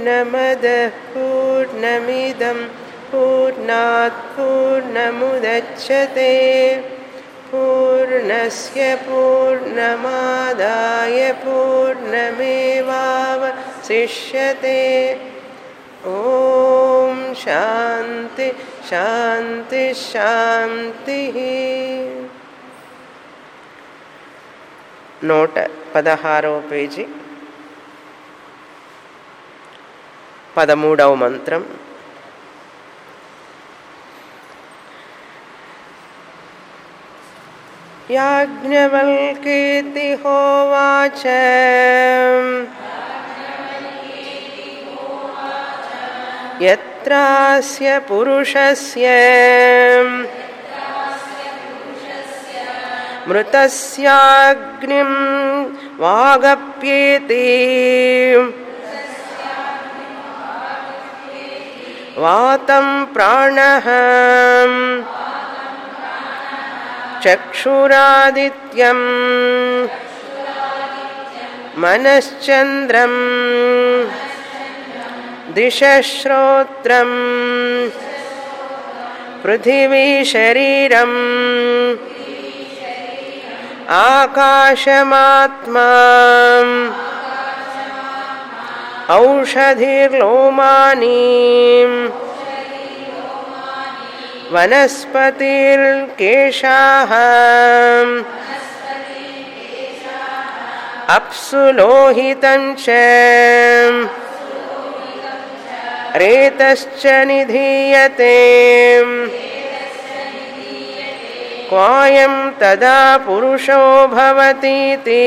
पूर्णमदः पूर्णमिदं पूर्णात् पूर्णमुदच्छते पूर्णस्य पूर्णमादाय पूर्णमेवावशिष्यते ॐ शान्ति शान्ति शान्तिः నూట పదహారవ పేజీ పదమూడవ మంత్రం యాజ్ఞవల్కేతి హోవాచ యత్రాస్య పురుషస్య మృతస్యాగ్నిం వాగప్యేతి వాతం ప్రాణ చక్షురాదిత్యం మనశ్చంద్రం దిశ్రోత్రం పృథివీ శరీరం ఆకాశమాత్మా ఔషధిర్లోమాని వనస్పతిర్కేశా అప్సు లోహితం చ రేతశ్చ నిధీయతే క్వాయం తదా పురుషో భవతీతి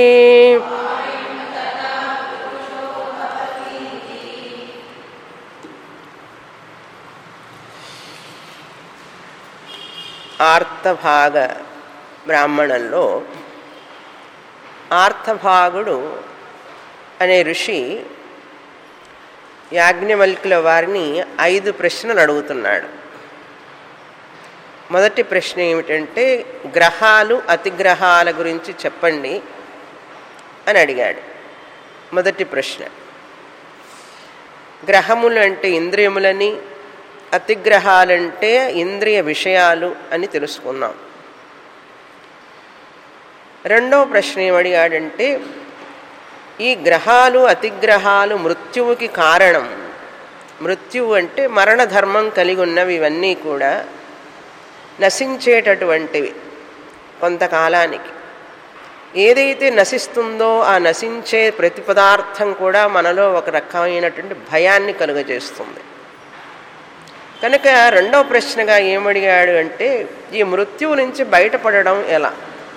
ఆర్తభాగ బ్రాహ్మణంలో ఆర్తభాగుడు అనే ఋషి యాజ్ఞవల్కుల వారిని ఐదు ప్రశ్నలు అడుగుతున్నాడు మొదటి ప్రశ్న ఏమిటంటే గ్రహాలు అతిగ్రహాల గురించి చెప్పండి అని అడిగాడు మొదటి ప్రశ్న గ్రహములు అంటే ఇంద్రియములని అతిగ్రహాలంటే ఇంద్రియ విషయాలు అని తెలుసుకున్నాం రెండో ప్రశ్న ఏమడిగాడంటే ఈ గ్రహాలు అతిగ్రహాలు మృత్యువుకి కారణం మృత్యువు అంటే మరణధర్మం కలిగి ఉన్నవి ఇవన్నీ కూడా నశించేటటువంటివి కొంతకాలానికి ఏదైతే నశిస్తుందో ఆ నశించే ప్రతి పదార్థం కూడా మనలో ఒక రకమైనటువంటి భయాన్ని కలుగజేస్తుంది కనుక రెండవ ప్రశ్నగా ఏమడిగాడు అంటే ఈ మృత్యువు నుంచి బయటపడడం ఎలా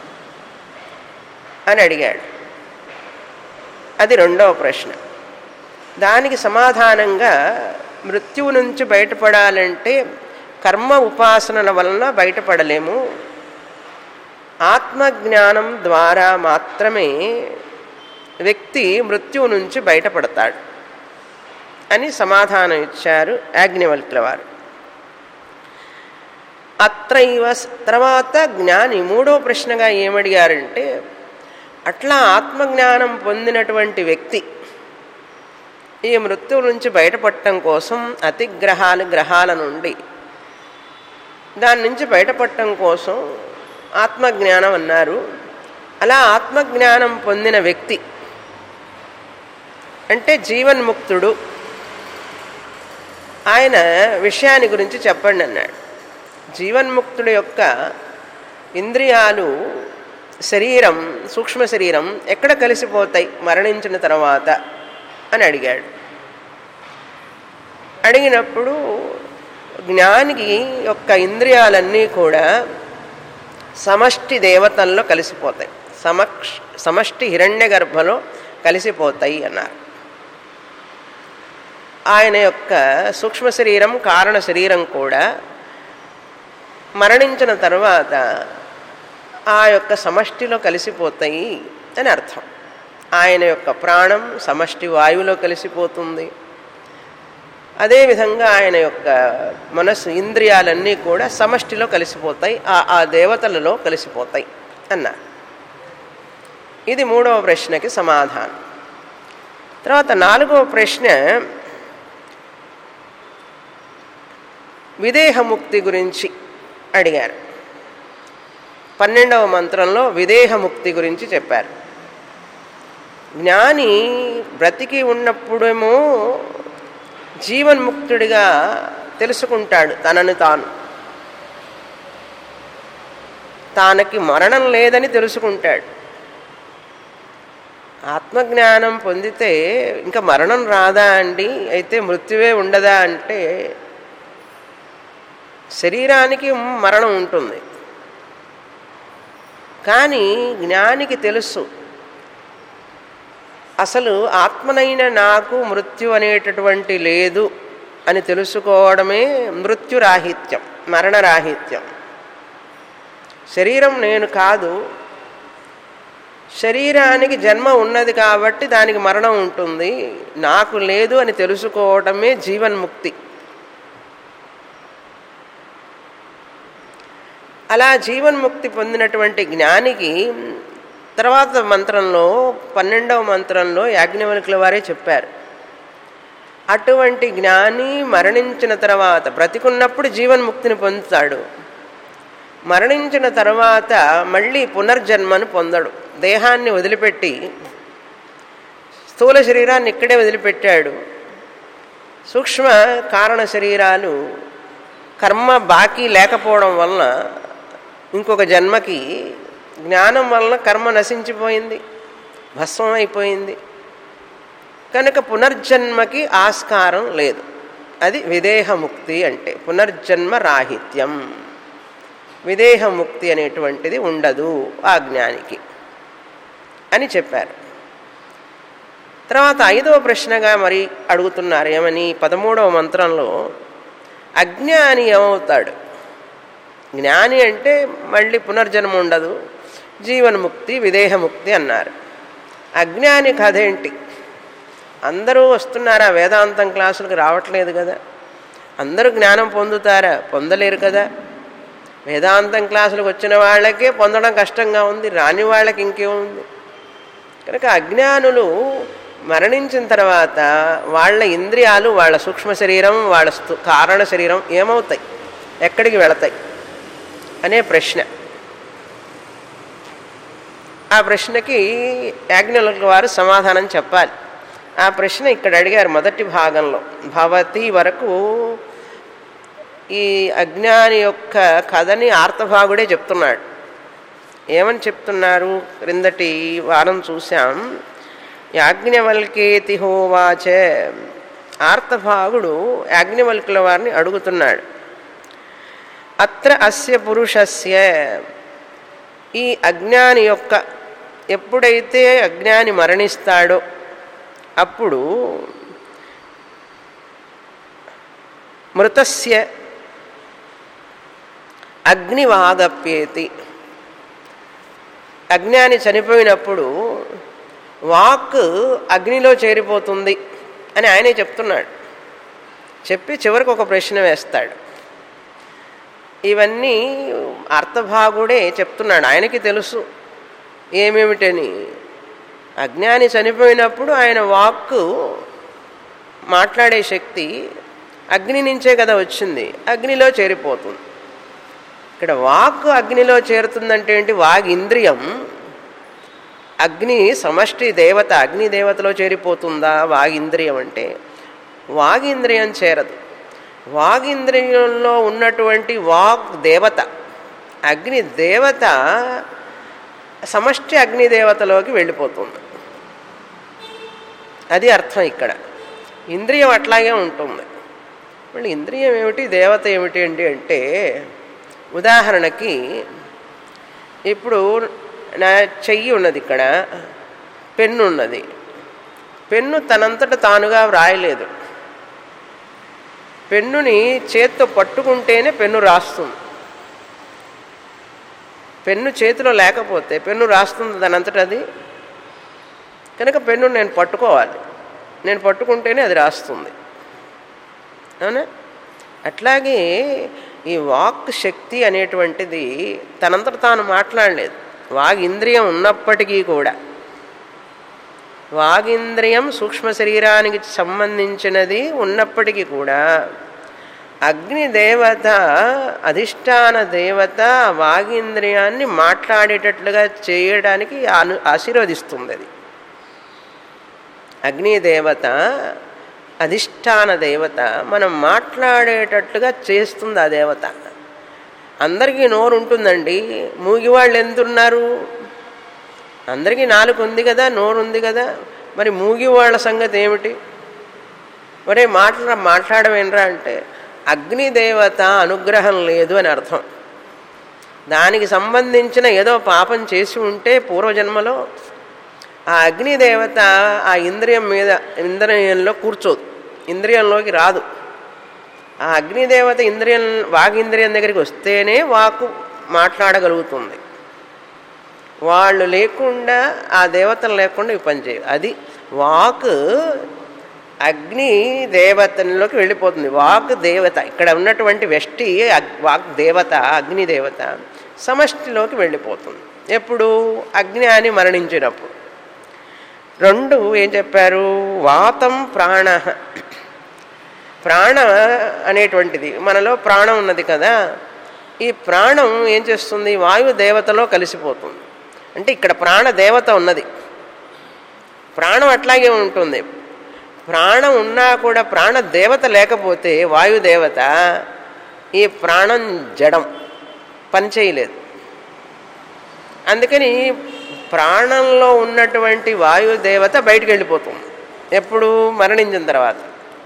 అని అడిగాడు అది రెండవ ప్రశ్న దానికి సమాధానంగా మృత్యువు నుంచి బయటపడాలంటే కర్మ ఉపాసనల వలన బయటపడలేము ఆత్మజ్ఞానం ద్వారా మాత్రమే వ్యక్తి మృత్యువు నుంచి బయటపడతాడు అని సమాధానం ఇచ్చారు యాజ్ఞవల్కుల వారు అత్రైవ తర్వాత జ్ఞాని మూడో ప్రశ్నగా ఏమడిగారంటే అట్లా ఆత్మజ్ఞానం పొందినటువంటి వ్యక్తి ఈ మృత్యువు నుంచి బయటపడటం కోసం అతిగ్రహాలు గ్రహాల నుండి దాని నుంచి బయటపడటం కోసం ఆత్మజ్ఞానం అన్నారు అలా ఆత్మజ్ఞానం పొందిన వ్యక్తి అంటే జీవన్ముక్తుడు ఆయన విషయాన్ని గురించి చెప్పండి అన్నాడు జీవన్ముక్తుడు యొక్క ఇంద్రియాలు శరీరం సూక్ష్మ శరీరం ఎక్కడ కలిసిపోతాయి మరణించిన తర్వాత అని అడిగాడు అడిగినప్పుడు జ్ఞానికి యొక్క ఇంద్రియాలన్నీ కూడా సమష్టి దేవతల్లో కలిసిపోతాయి సమక్ష సమష్టి హిరణ్య గర్భలో కలిసిపోతాయి అన్నారు ఆయన యొక్క సూక్ష్మ శరీరం కారణ శరీరం కూడా మరణించిన తర్వాత ఆ యొక్క సమష్టిలో కలిసిపోతాయి అని అర్థం ఆయన యొక్క ప్రాణం సమష్టి వాయువులో కలిసిపోతుంది అదేవిధంగా ఆయన యొక్క మనస్సు ఇంద్రియాలన్నీ కూడా సమష్టిలో కలిసిపోతాయి ఆ ఆ దేవతలలో కలిసిపోతాయి అన్నారు ఇది మూడవ ప్రశ్నకి సమాధానం తర్వాత నాలుగవ ప్రశ్న విదేహముక్తి గురించి అడిగారు పన్నెండవ మంత్రంలో విదేహముక్తి గురించి చెప్పారు జ్ఞాని బ్రతికి ఉన్నప్పుడేమో జీవన్ముక్తుడిగా తెలుసుకుంటాడు తనను తాను తానకి మరణం లేదని తెలుసుకుంటాడు ఆత్మజ్ఞానం పొందితే ఇంకా మరణం రాదా అండి అయితే మృత్యువే ఉండదా అంటే శరీరానికి మరణం ఉంటుంది కానీ జ్ఞానికి తెలుసు అసలు ఆత్మనైన నాకు మృత్యు అనేటటువంటి లేదు అని తెలుసుకోవడమే మృత్యురాహిత్యం మరణరాహిత్యం శరీరం నేను కాదు శరీరానికి జన్మ ఉన్నది కాబట్టి దానికి మరణం ఉంటుంది నాకు లేదు అని తెలుసుకోవడమే జీవన్ముక్తి అలా జీవన్ముక్తి పొందినటువంటి జ్ఞానికి తర్వాత మంత్రంలో పన్నెండవ మంత్రంలో యాజ్ఞవల్కుల వారే చెప్పారు అటువంటి జ్ఞాని మరణించిన తర్వాత బ్రతికున్నప్పుడు జీవన్ముక్తిని పొందుతాడు మరణించిన తర్వాత మళ్ళీ పునర్జన్మను పొందడు దేహాన్ని వదిలిపెట్టి స్థూల శరీరాన్ని ఇక్కడే వదిలిపెట్టాడు సూక్ష్మ కారణ శరీరాలు కర్మ బాకీ లేకపోవడం వలన ఇంకొక జన్మకి జ్ఞానం వలన కర్మ నశించిపోయింది భస్మం అయిపోయింది కనుక పునర్జన్మకి ఆస్కారం లేదు అది విదేహముక్తి అంటే పునర్జన్మ రాహిత్యం విదేహముక్తి అనేటువంటిది ఉండదు ఆ జ్ఞానికి అని చెప్పారు తర్వాత ఐదవ ప్రశ్నగా మరి అడుగుతున్నారు ఏమని పదమూడవ మంత్రంలో అజ్ఞాని ఏమవుతాడు జ్ఞాని అంటే మళ్ళీ పునర్జన్మ ఉండదు జీవన్ముక్తి విదేహముక్తి అన్నారు అజ్ఞాని కథ ఏంటి అందరూ వస్తున్నారా వేదాంతం క్లాసులకు రావట్లేదు కదా అందరూ జ్ఞానం పొందుతారా పొందలేరు కదా వేదాంతం క్లాసులకు వచ్చిన వాళ్ళకే పొందడం కష్టంగా ఉంది రాని వాళ్ళకి ఇంకేముంది కనుక అజ్ఞానులు మరణించిన తర్వాత వాళ్ళ ఇంద్రియాలు వాళ్ళ సూక్ష్మ శరీరం వాళ్ళ స్థూ కారణ శరీరం ఏమవుతాయి ఎక్కడికి వెళతాయి అనే ప్రశ్న ఆ ప్రశ్నకి యాజ్ఞుల వారు సమాధానం చెప్పాలి ఆ ప్రశ్న ఇక్కడ అడిగారు మొదటి భాగంలో భవతి వరకు ఈ అజ్ఞాని యొక్క కథని ఆర్తభాగుడే చెప్తున్నాడు ఏమని చెప్తున్నారు క్రిందటి వారం చూశాం యాజ్ఞవల్కేతి హోవాచ ఆర్తభాగుడు యాజ్ఞవల్కుల వారిని అడుగుతున్నాడు అత్ర అస్య పురుషస్య ఈ అజ్ఞాని యొక్క ఎప్పుడైతే అజ్ఞాని మరణిస్తాడో అప్పుడు మృతస్య అగ్నివాగప్యేతి అజ్ఞాని చనిపోయినప్పుడు వాక్ అగ్నిలో చేరిపోతుంది అని ఆయనే చెప్తున్నాడు చెప్పి చివరికి ఒక ప్రశ్న వేస్తాడు ఇవన్నీ అర్థభాగుడే చెప్తున్నాడు ఆయనకి తెలుసు ఏమేమిటని అజ్ఞాని చనిపోయినప్పుడు ఆయన వాక్కు మాట్లాడే శక్తి అగ్ని నుంచే కదా వచ్చింది అగ్నిలో చేరిపోతుంది ఇక్కడ వాక్ అగ్నిలో చేరుతుందంటే ఏంటి వాగ్ ఇంద్రియం అగ్ని సమష్టి దేవత అగ్ని దేవతలో చేరిపోతుందా వాగింద్రియం అంటే వాగింద్రియం చేరదు వాగింద్రియంలో ఉన్నటువంటి వాగ్ దేవత అగ్ని దేవత సమష్టి అగ్ని దేవతలోకి వెళ్ళిపోతుంది అది అర్థం ఇక్కడ ఇంద్రియం అట్లాగే ఉంటుంది మళ్ళీ ఇంద్రియం ఏమిటి దేవత ఏమిటి అండి అంటే ఉదాహరణకి ఇప్పుడు నా చెయ్యి ఉన్నది ఇక్కడ పెన్ను ఉన్నది పెన్ను తనంతట తానుగా వ్రాయలేదు పెన్నుని చేత్తో పట్టుకుంటేనే పెన్ను రాస్తుంది పెన్ను చేతిలో లేకపోతే పెన్ను రాస్తుంది దానంతట అది కనుక పెన్ను నేను పట్టుకోవాలి నేను పట్టుకుంటేనే అది రాస్తుంది అవునా అట్లాగే ఈ వాక్ శక్తి అనేటువంటిది తనంతట తాను మాట్లాడలేదు వాగింద్రియం ఉన్నప్పటికీ కూడా వాగింద్రియం సూక్ష్మ శరీరానికి సంబంధించినది ఉన్నప్పటికీ కూడా అగ్నిదేవత అధిష్టాన దేవత వాగింద్రియాన్ని మాట్లాడేటట్లుగా చేయడానికి అను ఆశీర్వదిస్తుంది అది అగ్నిదేవత అధిష్టాన దేవత మనం మాట్లాడేటట్లుగా చేస్తుంది ఆ దేవత అందరికీ నోరు ఉంటుందండి మూగివాళ్ళు ఎంతున్నారు అందరికీ నాలుగు ఉంది కదా నోరు ఉంది కదా మరి మూగివాళ్ళ సంగతి ఏమిటి మరే మాట్లా మాట్లాడమేనరా అంటే అగ్నిదేవత అనుగ్రహం లేదు అని అర్థం దానికి సంబంధించిన ఏదో పాపం చేసి ఉంటే పూర్వజన్మలో ఆ అగ్నిదేవత ఆ ఇంద్రియం మీద ఇంద్రియంలో కూర్చోదు ఇంద్రియంలోకి రాదు ఆ అగ్నిదేవత ఇంద్రియం వాగింద్రియం దగ్గరికి వస్తేనే వాకు మాట్లాడగలుగుతుంది వాళ్ళు లేకుండా ఆ దేవతలు లేకుండా ఈ పని చేయదు అది వాక్ అగ్ని దేవతలోకి వెళ్ళిపోతుంది వాక్ దేవత ఇక్కడ ఉన్నటువంటి వ్యష్టి అగ్- వాక్ దేవత అగ్ని దేవత సమష్టిలోకి వెళ్ళిపోతుంది ఎప్పుడు అగ్ని అని మరణించినప్పుడు రెండు ఏం చెప్పారు వాతం ప్రాణ ప్రాణ అనేటువంటిది మనలో ప్రాణం ఉన్నది కదా ఈ ప్రాణం ఏం చేస్తుంది వాయు దేవతలో కలిసిపోతుంది అంటే ఇక్కడ ప్రాణ దేవత ఉన్నది ప్రాణం అట్లాగే ఉంటుంది ప్రాణం ఉన్నా కూడా ప్రాణ దేవత లేకపోతే వాయుదేవత ఈ ప్రాణం జడం పనిచేయలేదు అందుకని ప్రాణంలో ఉన్నటువంటి వాయుదేవత బయటికి వెళ్ళిపోతుంది ఎప్పుడు మరణించిన తర్వాత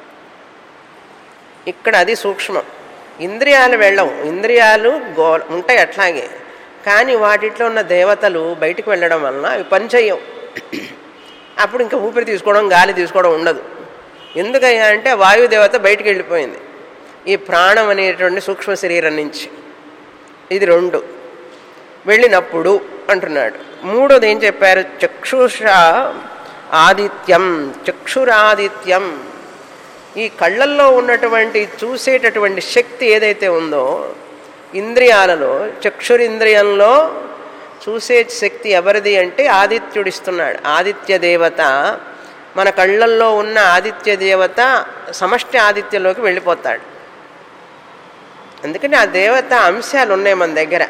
ఇక్కడ అది సూక్ష్మం ఇంద్రియాలు వెళ్ళవు ఇంద్రియాలు గో ఉంటాయి అట్లాగే కానీ వాటిట్లో ఉన్న దేవతలు బయటికి వెళ్ళడం వలన అవి పనిచేయవు అప్పుడు ఇంకా ఊపిరి తీసుకోవడం గాలి తీసుకోవడం ఉండదు ఎందుకయ్యా అంటే వాయుదేవత బయటికి వెళ్ళిపోయింది ఈ ప్రాణం అనేటువంటి సూక్ష్మ శరీరం నుంచి ఇది రెండు వెళ్ళినప్పుడు అంటున్నాడు మూడోది ఏం చెప్పారు చక్షుష ఆదిత్యం చక్షురాదిత్యం ఈ కళ్ళల్లో ఉన్నటువంటి చూసేటటువంటి శక్తి ఏదైతే ఉందో ఇంద్రియాలలో చక్షురింద్రియంలో చూసే శక్తి ఎవరిది అంటే ఆదిత్యుడిస్తున్నాడు ఆదిత్య దేవత మన కళ్ళల్లో ఉన్న ఆదిత్య దేవత సమష్టి ఆదిత్యంలోకి వెళ్ళిపోతాడు అందుకని ఆ దేవత అంశాలు ఉన్నాయి మన దగ్గర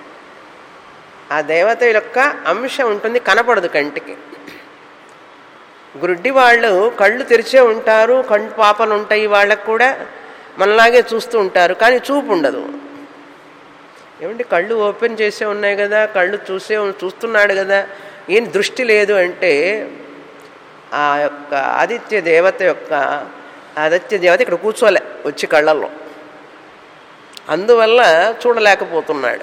ఆ దేవత యొక్క అంశం ఉంటుంది కనపడదు కంటికి గుడ్డి వాళ్ళు కళ్ళు తెరిచే ఉంటారు కళ్ళు పాపలు ఉంటాయి వాళ్ళకు కూడా మనలాగే చూస్తూ ఉంటారు కానీ చూపు ఉండదు ఏమంటే కళ్ళు ఓపెన్ చేసే ఉన్నాయి కదా కళ్ళు చూసే చూస్తున్నాడు కదా ఏం దృష్టి లేదు అంటే ఆ యొక్క ఆదిత్య దేవత యొక్క ఆదిత్య దేవత ఇక్కడ కూర్చోలే వచ్చి కళ్ళల్లో అందువల్ల చూడలేకపోతున్నాడు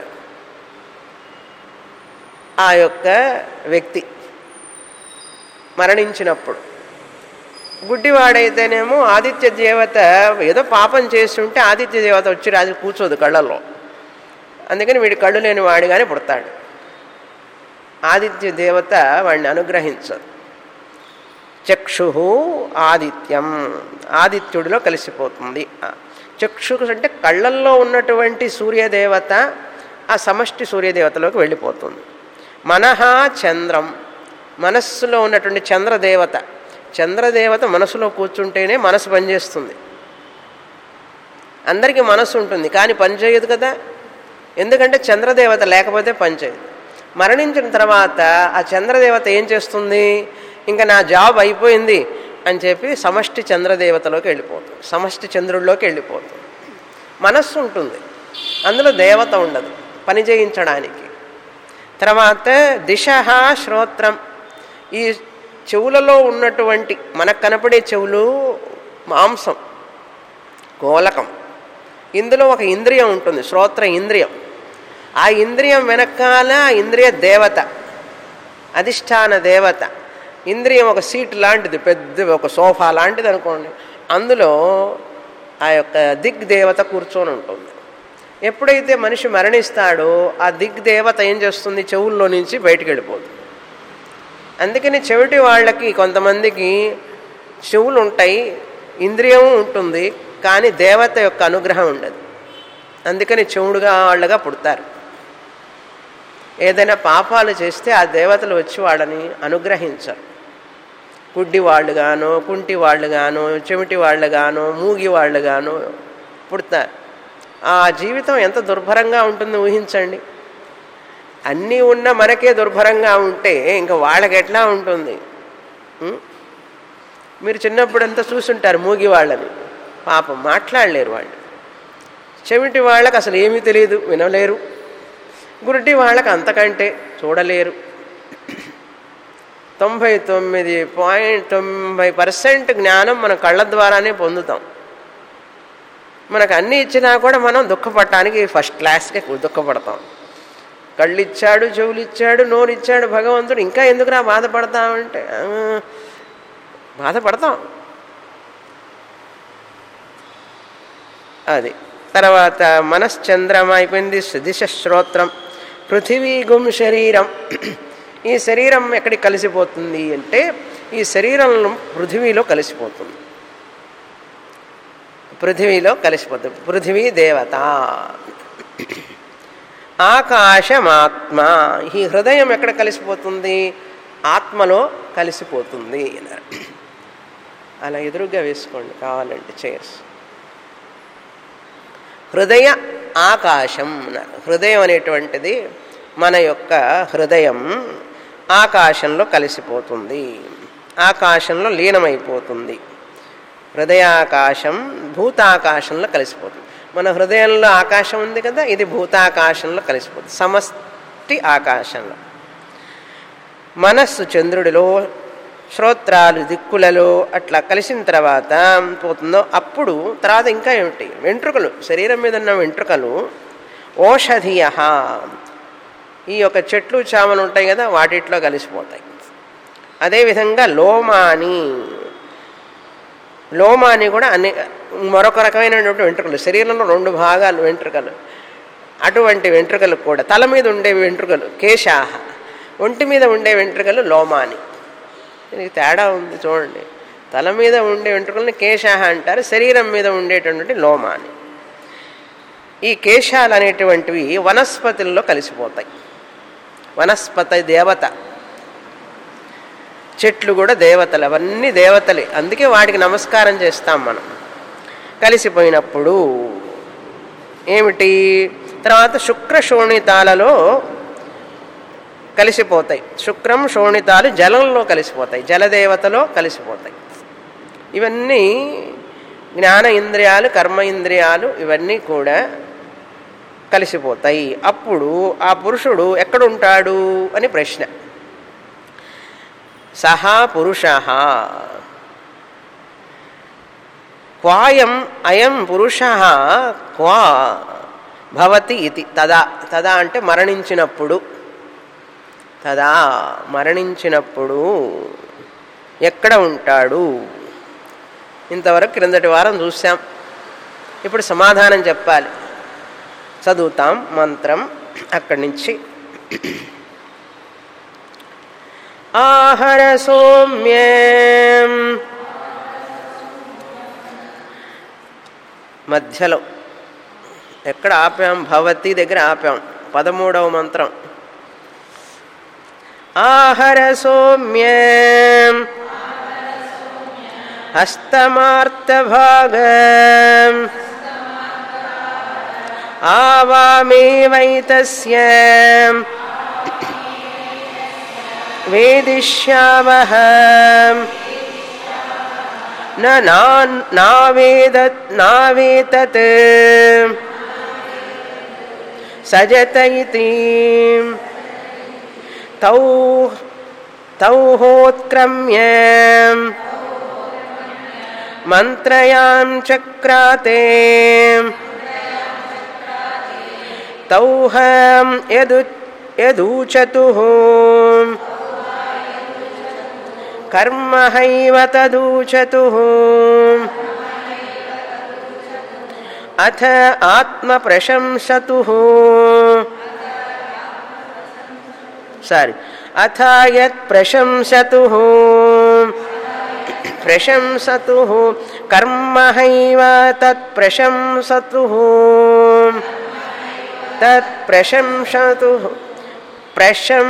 ఆ యొక్క వ్యక్తి మరణించినప్పుడు గుడ్డివాడైతేనేమో ఆదిత్య దేవత ఏదో పాపం చేసి ఉంటే ఆదిత్య దేవత వచ్చి రాజు కూర్చోదు కళ్ళల్లో అందుకని వీడి కళ్ళు లేని వాడిగానే పుడతాడు ఆదిత్య దేవత వాడిని అనుగ్రహించదు చక్షు ఆదిత్యం ఆదిత్యుడిలో కలిసిపోతుంది చక్షు అంటే కళ్ళల్లో ఉన్నటువంటి సూర్యదేవత ఆ సమష్టి సూర్యదేవతలోకి వెళ్ళిపోతుంది మనహ చంద్రం మనస్సులో ఉన్నటువంటి చంద్రదేవత చంద్రదేవత మనసులో కూర్చుంటేనే మనసు పనిచేస్తుంది అందరికీ మనసు ఉంటుంది కానీ పనిచేయదు కదా ఎందుకంటే చంద్రదేవత లేకపోతే పనిచేయదు మరణించిన తర్వాత ఆ చంద్రదేవత ఏం చేస్తుంది ఇంకా నా జాబ్ అయిపోయింది అని చెప్పి సమష్టి చంద్రదేవతలోకి వెళ్ళిపోతుంది సమష్టి చంద్రుడిలోకి వెళ్ళిపోతుంది మనస్సు ఉంటుంది అందులో దేవత ఉండదు పని చేయించడానికి తర్వాత దిశ శ్రోత్రం ఈ చెవులలో ఉన్నటువంటి మనకు కనపడే చెవులు మాంసం గోలకం ఇందులో ఒక ఇంద్రియం ఉంటుంది శ్రోత్ర ఇంద్రియం ఆ ఇంద్రియం వెనకాల ఇంద్రియ దేవత అధిష్టాన దేవత ఇంద్రియం ఒక సీట్ లాంటిది పెద్ద ఒక సోఫా లాంటిది అనుకోండి అందులో ఆ యొక్క దిగ్ దేవత కూర్చొని ఉంటుంది ఎప్పుడైతే మనిషి మరణిస్తాడో ఆ దిగ్ దేవత ఏం చేస్తుంది చెవుల్లో నుంచి బయటికి వెళ్ళిపోతుంది అందుకని చెవిటి వాళ్ళకి కొంతమందికి చెవులు ఉంటాయి ఇంద్రియం ఉంటుంది కానీ దేవత యొక్క అనుగ్రహం ఉండదు అందుకని చెవుడుగా వాళ్ళగా పుడతారు ఏదైనా పాపాలు చేస్తే ఆ దేవతలు వచ్చి వాళ్ళని అనుగ్రహించరు గుడ్డి వాళ్ళు గాను కుంటి వాళ్ళు గాను చెవిటి వాళ్ళు గాను మూగి వాళ్ళు గాను పుడతారు ఆ జీవితం ఎంత దుర్భరంగా ఉంటుందో ఊహించండి అన్నీ ఉన్న మనకే దుర్భరంగా ఉంటే ఇంకా వాళ్ళకి ఎట్లా ఉంటుంది ఉం? మీరు చిన్నప్పుడు అంతా చూసుంటారు మూగి వాళ్ళని పాపం మాట్లాడలేరు వాళ్ళు చెవిటి వాళ్ళకి అసలు ఏమీ తెలియదు వినలేరు గురుటి వాళ్ళకి అంతకంటే చూడలేరు తొంభై తొమ్మిది పాయింట్ తొంభై పర్సెంట్ జ్ఞానం మన కళ్ళ ద్వారానే పొందుతాం మనకు అన్నీ ఇచ్చినా కూడా మనం దుఃఖపడటానికి ఫస్ట్ క్లాస్కే దుఃఖపడతాం కళ్ళు ఇచ్చాడు చెవులు ఇచ్చాడు నోరు ఇచ్చాడు భగవంతుడు ఇంకా ఎందుకురా బాధపడతామంటే ఆ, బాధపడతాం అది తర్వాత మనశ్చంద్రం అయిపోయింది దిశ శ్రోత్రం పృథివీ గుం శరీరం ఈ శరీరం ఎక్కడికి కలిసిపోతుంది అంటే ఈ శరీరంలో పృథివీలో కలిసిపోతుంది పృథివీలో కలిసిపోతుంది పృథివీ దేవత ఆకాశమాత్మ ఈ హృదయం ఎక్కడ కలిసిపోతుంది ఆత్మలో కలిసిపోతుంది అన్నారు అలా ఎదురుగా వేసుకోండి కావాలంటే చైర్స్ హృదయ ఆకాశం అన్నారు హృదయం అనేటువంటిది మన యొక్క హృదయం ఆకాశంలో కలిసిపోతుంది ఆకాశంలో లీనమైపోతుంది హృదయాకాశం భూతాకాశంలో కలిసిపోతుంది మన హృదయంలో ఆకాశం ఉంది కదా ఇది భూతాకాశంలో కలిసిపోతుంది సమష్టి ఆకాశంలో మనస్సు చంద్రుడిలో శ్రోత్రాలు దిక్కులలో అట్లా కలిసిన తర్వాత పోతుందో అప్పుడు తర్వాత ఇంకా ఏమిటి వెంట్రుకలు శరీరం మీద ఉన్న వెంట్రుకలు ఓషధీయ ఈ యొక్క చెట్లు చామలు ఉంటాయి కదా వాటిట్లో కలిసిపోతాయి అదేవిధంగా లోమాని లోమాని కూడా అన్ని మరొక రకమైనటువంటి వెంట్రుకలు శరీరంలో రెండు భాగాలు వెంట్రుకలు అటువంటి వెంట్రుకలు కూడా తల మీద ఉండే వెంట్రుకలు కేశాహ ఒంటి మీద ఉండే వెంట్రుకలు లోమాని దీనికి తేడా ఉంది చూడండి తల మీద ఉండే వెంట్రుకల్ని కేశాహ అంటారు శరీరం మీద ఉండేటటువంటి లోమాని ఈ కేశాలు అనేటువంటివి వనస్పతుల్లో కలిసిపోతాయి వనస్పతి దేవత చెట్లు కూడా దేవతలు అవన్నీ దేవతలే అందుకే వాటికి నమస్కారం చేస్తాం మనం కలిసిపోయినప్పుడు ఏమిటి తర్వాత శుక్ర శోణితాలలో కలిసిపోతాయి శుక్రం శోణితాలు జలంలో కలిసిపోతాయి జలదేవతలో కలిసిపోతాయి ఇవన్నీ జ్ఞాన ఇంద్రియాలు కర్మ ఇంద్రియాలు ఇవన్నీ కూడా కలిసిపోతాయి అప్పుడు ఆ పురుషుడు ఎక్కడుంటాడు అని ప్రశ్న సహా పురుష క్వాయం అయం పురుష క్వా భవతి ఇది తదా తదా అంటే మరణించినప్పుడు తదా మరణించినప్పుడు ఎక్కడ ఉంటాడు ఇంతవరకు క్రిందటి వారం చూసాం ఇప్పుడు సమాధానం చెప్పాలి చదువుతాం మంత్రం అక్కడి నుంచి ఆహర సౌమ్యం మధ్యలో ఎక్కడ ఆపాం భవతి దగ్గర ఆపాం పదమూడవ మంత్రం ఆహర సౌమ్యం హస్తమార్తభాగం ఆవామేవైతస్య వేదిష్యామः न नान्- नावेद नावेतत् सजत इति तौ तौ होत्क्रम्य मन्त्रयां चक्राते तौहं यदु यदूचतुः कर्म हैव तदूचतुः अथ आत्मप्रशंसतुः सारी अथ यत् प्रशंसतुः प्रशंसतुः कर्म हैव तत्प्रशंसतुः तत्प्रशंसतुः प्रशं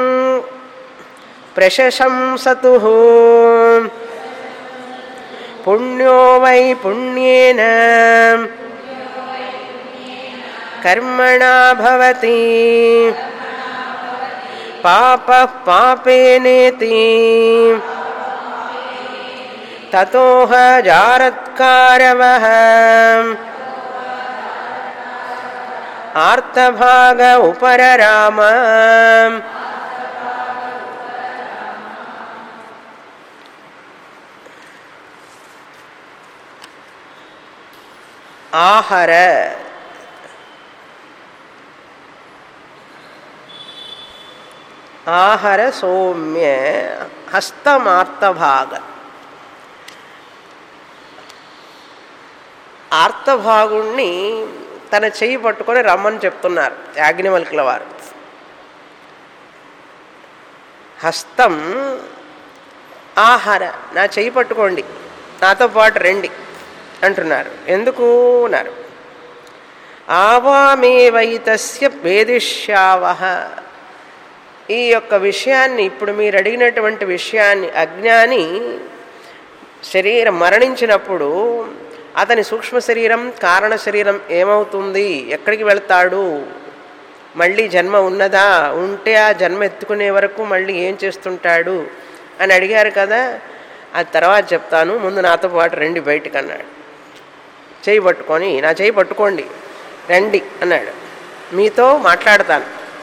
प्रशंसतुः पुण्यो वै पुण्येन కర్మణా భవతి పాప పాపేనేతి తతోహ జారత్కారవ ఆర్తభాగ ఉపరరామ ఆహర ఆహర సౌమ్య హస్తమార్తభాగ ఆర్తభాగుణ్ణి తన చెయ్యి పట్టుకొని రమ్మని చెప్తున్నారు యాజ్ఞవల్కుల వారు హస్తం ఆహార నా చెయ్యి పట్టుకోండి నాతో పాటు రండి అంటున్నారు ఎందుకు అన్నారు ఆవామేవైతస్య వేదిష్యావహ ఈ యొక్క విషయాన్ని ఇప్పుడు మీరు అడిగినటువంటి విషయాన్ని అజ్ఞాని శరీరం మరణించినప్పుడు అతని సూక్ష్మ శరీరం కారణ శరీరం ఏమవుతుంది ఎక్కడికి వెళ్తాడు మళ్ళీ జన్మ ఉన్నదా ఉంటే ఆ జన్మ ఎత్తుకునే వరకు మళ్ళీ ఏం చేస్తుంటాడు అని అడిగారు కదా అది తర్వాత చెప్తాను ముందు నాతో పాటు రండి బయటికి అన్నాడు చేయి పట్టుకొని నా చేయి పట్టుకోండి రండి అన్నాడు మీతో మాట్లాడతాను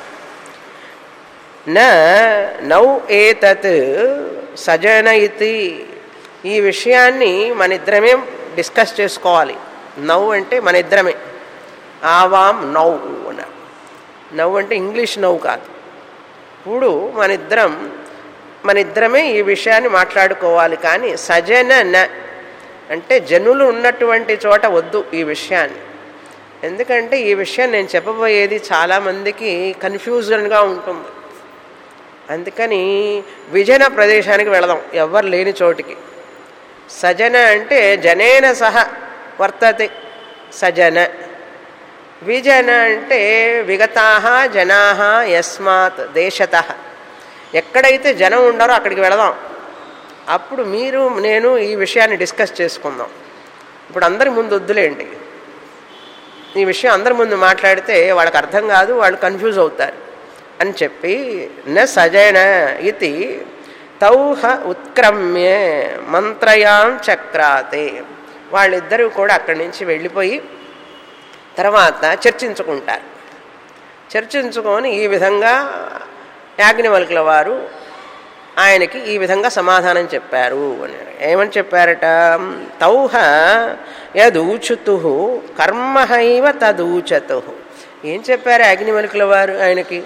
నా నౌ ఏతత్ సజన ఇతి ఈ విషయాన్ని మన ఇద్దరమే డిస్కస్ చేసుకోవాలి నవ్వు అంటే మన ఇద్దరమే ఆవాం నవ్వు అన్నారు నవ్వు అంటే ఇంగ్లీష్ నవ్వు కాదు ఇప్పుడు మన ఇద్దరం మన ఇద్దరమే ఈ విషయాన్ని మాట్లాడుకోవాలి కానీ సజన న అంటే జనులు ఉన్నటువంటి చోట వద్దు ఈ విషయాన్ని ఎందుకంటే ఈ విషయం నేను చెప్పబోయేది చాలామందికి కన్ఫ్యూజన్గా ఉంటుంది అందుకని విజన ప్రదేశానికి వెళదాం ఎవ్వరు లేని చోటికి సజన అంటే జనేన సహ వర్తతే సజన విజన అంటే విగతా జనా యస్మాత్ దేశత ఎక్కడైతే జనం ఉండారో అక్కడికి వెళదాం అప్పుడు మీరు నేను ఈ విషయాన్ని డిస్కస్ చేసుకుందాం ఇప్పుడు అందరి ముందు వద్దులేండి ఈ విషయం అందరి ముందు మాట్లాడితే వాళ్ళకి అర్థం కాదు వాళ్ళు కన్ఫ్యూజ్ అవుతారు అని చెప్పి న సజన ఇది తౌహ ఉత్క్రమ్య మంత్రయాం చక్రాతే వాళ్ళిద్దరూ కూడా అక్కడి నుంచి వెళ్ళిపోయి తర్వాత చర్చించుకుంటారు చర్చించుకొని ఈ విధంగా యాజ్ఞవల్కుల వారు ఆయనకి ఈ విధంగా సమాధానం చెప్పారు అని ఏమని చెప్పారట తౌహ యదూచుతు కర్మహైవ తదూచతు ఏం చెప్పారు అగ్నివల్కుల వారు ఆయనకి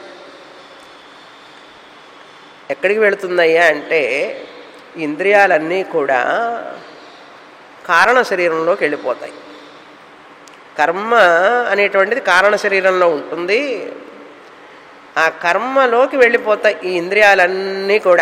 ఎక్కడికి వెళుతుందయ్యా అంటే ఇంద్రియాలన్నీ కూడా కారణ శరీరంలోకి వెళ్ళిపోతాయి కర్మ అనేటువంటిది కారణ శరీరంలో ఉంటుంది ఆ కర్మలోకి వెళ్ళిపోతాయి ఈ ఇంద్రియాలన్నీ కూడా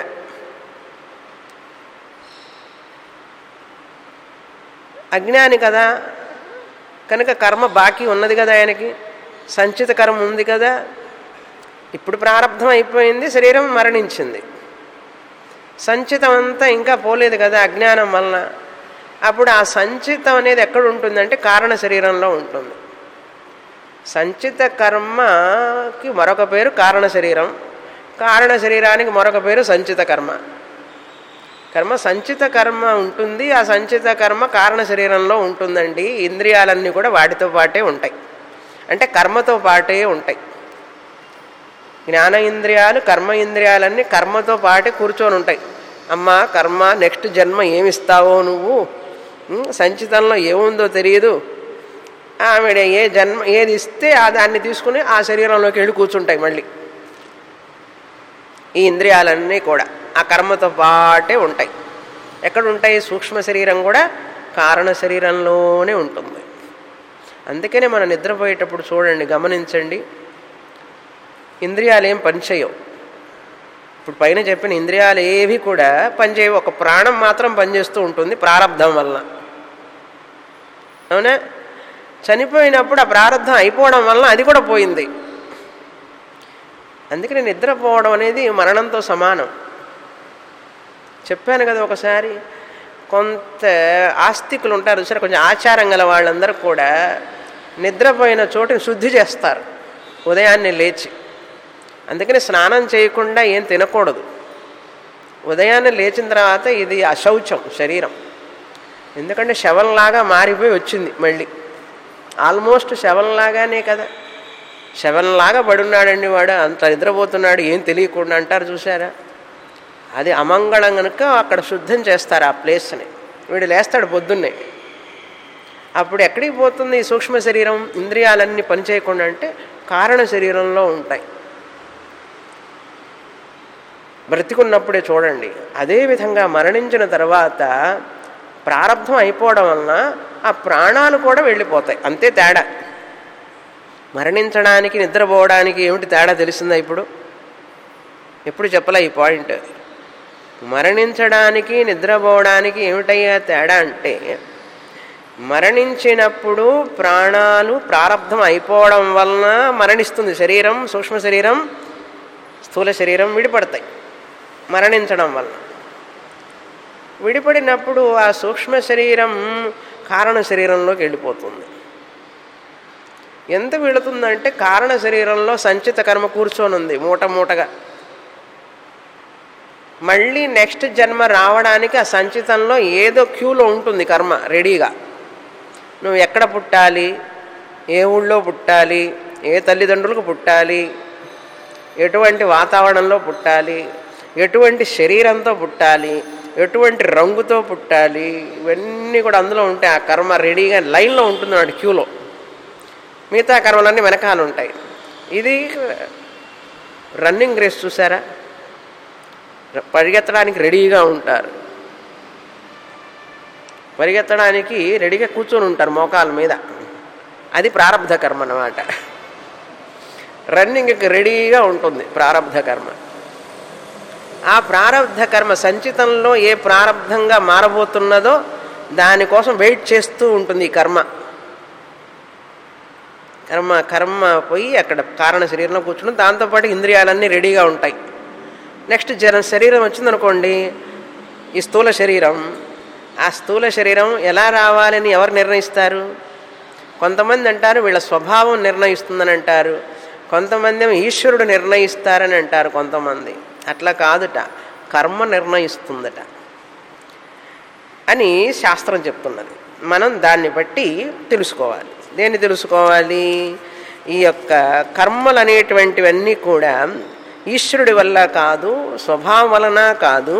అజ్ఞాని కదా కనుక కర్మ బాకీ ఉన్నది కదా ఆయనకి సంచిత కర్మ ఉంది కదా ఇప్పుడు ప్రారంధం అయిపోయింది శరీరం మరణించింది సంచితం అంతా ఇంకా పోలేదు కదా అజ్ఞానం వలన అప్పుడు ఆ సంచితం అనేది ఎక్కడ ఉంటుందంటే కారణ శరీరంలో ఉంటుంది సంచిత కర్మకి మరొక పేరు కారణ శరీరం కారణ శరీరానికి మరొక పేరు సంచిత కర్మ కర్మ సంచిత కర్మ ఉంటుంది ఆ సంచిత కర్మ కారణ శరీరంలో ఉంటుందండి ఇంద్రియాలన్నీ కూడా వాటితో పాటే ఉంటాయి అంటే కర్మతో పాటే ఉంటాయి జ్ఞాన ఇంద్రియాలు కర్మ ఇంద్రియాలన్నీ కర్మతో పాటే కూర్చొని ఉంటాయి అమ్మ కర్మ నెక్స్ట్ జన్మ ఏమిస్తావో నువ్వు సంచితంలో ఏముందో తెలియదు ఆవిడ ఏ జన్మ ఏది ఇస్తే ఆ దాన్ని తీసుకుని ఆ శరీరంలోకి వెళ్ళి కూర్చుంటాయి మళ్ళీ ఈ ఇంద్రియాలన్నీ కూడా ఆ కర్మతో పాటే ఉంటాయి ఎక్కడ ఉంటాయి సూక్ష్మ శరీరం కూడా కారణ శరీరంలోనే ఉంటుంది అందుకనే మనం నిద్రపోయేటప్పుడు చూడండి గమనించండి ఇంద్రియాలు ఏం పనిచేయవు ఇప్పుడు పైన చెప్పిన ఇంద్రియాలు ఏవి కూడా పనిచేయవు ఒక ప్రాణం మాత్రం పనిచేస్తూ ఉంటుంది ప్రారంధం వలన అవునా చనిపోయినప్పుడు ఆ ప్రారంధం అయిపోవడం వలన అది కూడా పోయింది అందుకని నిద్రపోవడం అనేది మరణంతో సమానం చెప్పాను కదా ఒకసారి కొంత ఆస్తికులు ఉంటారు సరే కొంచెం ఆచారం గల వాళ్ళందరూ కూడా నిద్రపోయిన చోటుని శుద్ధి చేస్తారు ఉదయాన్నే లేచి అందుకని స్నానం చేయకుండా ఏం తినకూడదు ఉదయాన్నే లేచిన తర్వాత ఇది అశౌచం శరీరం ఎందుకంటే శవంలాగా మారిపోయి వచ్చింది మళ్ళీ ఆల్మోస్ట్ శవంలాగానే కదా శవంలాగా పడున్నాడండి వాడు అంత నిద్రపోతున్నాడు ఏం తెలియకుండా అంటారు చూసారా అది అమంగళం కనుక అక్కడ శుద్ధం చేస్తారు ఆ ప్లేస్ని వీడు లేస్తాడు పొద్దున్నే అప్పుడు ఎక్కడికి పోతుంది ఈ సూక్ష్మ శరీరం ఇంద్రియాలన్నీ పనిచేయకుండా అంటే కారణ శరీరంలో ఉంటాయి బ్రతికున్నప్పుడే చూడండి అదేవిధంగా మరణించిన తర్వాత ప్రారంధం అయిపోవడం వలన ఆ ప్రాణాలు కూడా వెళ్ళిపోతాయి అంతే తేడా మరణించడానికి నిద్రపోవడానికి ఏమిటి తేడా తెలిసిందా ఇప్పుడు ఎప్పుడు చెప్పలే ఈ పాయింట్ మరణించడానికి నిద్రపోవడానికి ఏమిటయ్యా తేడా అంటే మరణించినప్పుడు ప్రాణాలు ప్రారంధం అయిపోవడం వలన మరణిస్తుంది శరీరం సూక్ష్మ శరీరం స్థూల శరీరం విడిపడతాయి మరణించడం వలన విడిపడినప్పుడు ఆ సూక్ష్మ శరీరం కారణ శరీరంలోకి వెళ్ళిపోతుంది ఎంత వెళుతుందంటే కారణ శరీరంలో సంచిత కర్మ కూర్చొని ఉంది మూట మూటగా మళ్ళీ నెక్స్ట్ జన్మ రావడానికి ఆ సంచితంలో ఏదో క్యూలో ఉంటుంది కర్మ రెడీగా నువ్వు ఎక్కడ పుట్టాలి ఏ ఊళ్ళో పుట్టాలి ఏ తల్లిదండ్రులకు పుట్టాలి ఎటువంటి వాతావరణంలో పుట్టాలి ఎటువంటి శరీరంతో పుట్టాలి ఎటువంటి రంగుతో పుట్టాలి ఇవన్నీ కూడా అందులో ఉంటాయి ఆ కర్మ రెడీగా లైన్లో ఉంటుంది అన్నమాట క్యూలో మిగతా కర్మలన్నీ వెనకాల ఉంటాయి ఇది రన్నింగ్ రేస్ చూసారా పరిగెత్తడానికి రెడీగా ఉంటారు పరిగెత్తడానికి రెడీగా కూర్చొని ఉంటారు మోకాల మీద అది ప్రారంధ కర్మ అన్నమాట రన్నింగ్కి రెడీగా ఉంటుంది ప్రారంధ కర్మ ఆ ప్రారంధ కర్మ సంచితంలో ఏ ప్రారంధంగా మారబోతున్నదో దానికోసం వెయిట్ చేస్తూ ఉంటుంది ఈ కర్మ కర్మ కర్మ పోయి అక్కడ కారణ శరీరంలో కూర్చుని దాంతోపాటు ఇంద్రియాలన్నీ రెడీగా ఉంటాయి నెక్స్ట్ జన శరీరం వచ్చిందనుకోండి ఈ స్థూల శరీరం ఆ స్థూల శరీరం ఎలా రావాలని ఎవరు నిర్ణయిస్తారు కొంతమంది అంటారు వీళ్ళ స్వభావం నిర్ణయిస్తుందని అంటారు కొంతమంది ఏమో ఈశ్వరుడు నిర్ణయిస్తారని అంటారు కొంతమంది అట్లా కాదుట కర్మ నిర్ణయిస్తుందట అని శాస్త్రం చెప్తున్నది మనం దాన్ని బట్టి తెలుసుకోవాలి దేన్ని తెలుసుకోవాలి ఈ యొక్క కర్మలు అనేటువంటివన్నీ కూడా ఈశ్వరుడి వల్ల కాదు స్వభావం వలన కాదు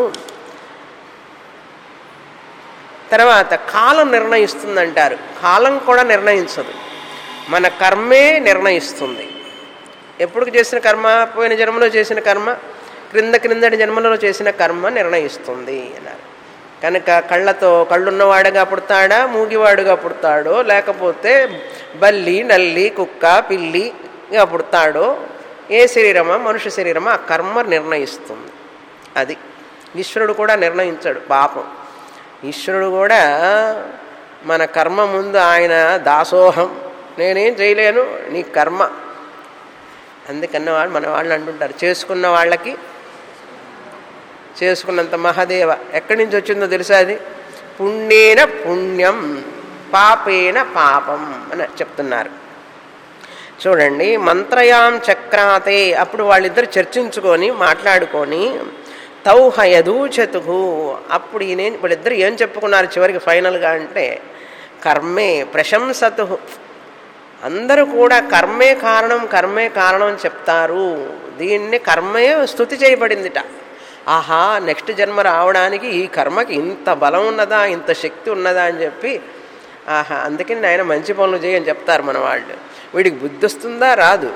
తర్వాత కాలం నిర్ణయిస్తుందంటారు కాలం కూడా నిర్ణయించదు మన కర్మే నిర్ణయిస్తుంది ఎప్పుడు చేసిన కర్మ పోయిన జన్మలో చేసిన కర్మ క్రింద క్రిందటి జన్మలలో చేసిన కర్మ నిర్ణయిస్తుంది అన్నారు కనుక కళ్ళతో కళ్ళున్నవాడుగా పుడతాడా మూగివాడుగా పుడతాడో లేకపోతే బల్లి నల్లి కుక్క పిల్లిగా పుడతాడో ఏ శరీరమా మనుష్య శరీరమా ఆ కర్మ నిర్ణయిస్తుంది అది ఈశ్వరుడు కూడా నిర్ణయించాడు పాపం ఈశ్వరుడు కూడా మన కర్మ ముందు ఆయన దాసోహం నేనేం చేయలేను నీ కర్మ అందుకన్న వాళ్ళు మన వాళ్ళు అంటుంటారు చేసుకున్న వాళ్ళకి చేసుకున్నంత మహాదేవ ఎక్కడి నుంచి వచ్చిందో తెలుసా అది పుణ్యేన పుణ్యం పాపేన పాపం అని చెప్తున్నారు చూడండి మంత్రయాం చక్రాతే అప్పుడు వాళ్ళిద్దరు చర్చించుకొని మాట్లాడుకొని తౌహయదూచతు అప్పుడు ఈయన వీళ్ళిద్దరు ఏం చెప్పుకున్నారు చివరికి ఫైనల్గా అంటే కర్మే ప్రశంసతు అందరూ కూడా కర్మే కారణం కర్మే కారణం అని చెప్తారు దీన్ని కర్మే స్థుతి చేయబడిందిట ఆహా నెక్స్ట్ జన్మ రావడానికి ఈ కర్మకి ఇంత బలం ఉన్నదా ఇంత శక్తి ఉన్నదా అని చెప్పి ఆహా అందుకని ఆయన మంచి పనులు చేయని చెప్తారు మన వాళ్ళు వీడికి బుద్ధి వస్తుందా రాదు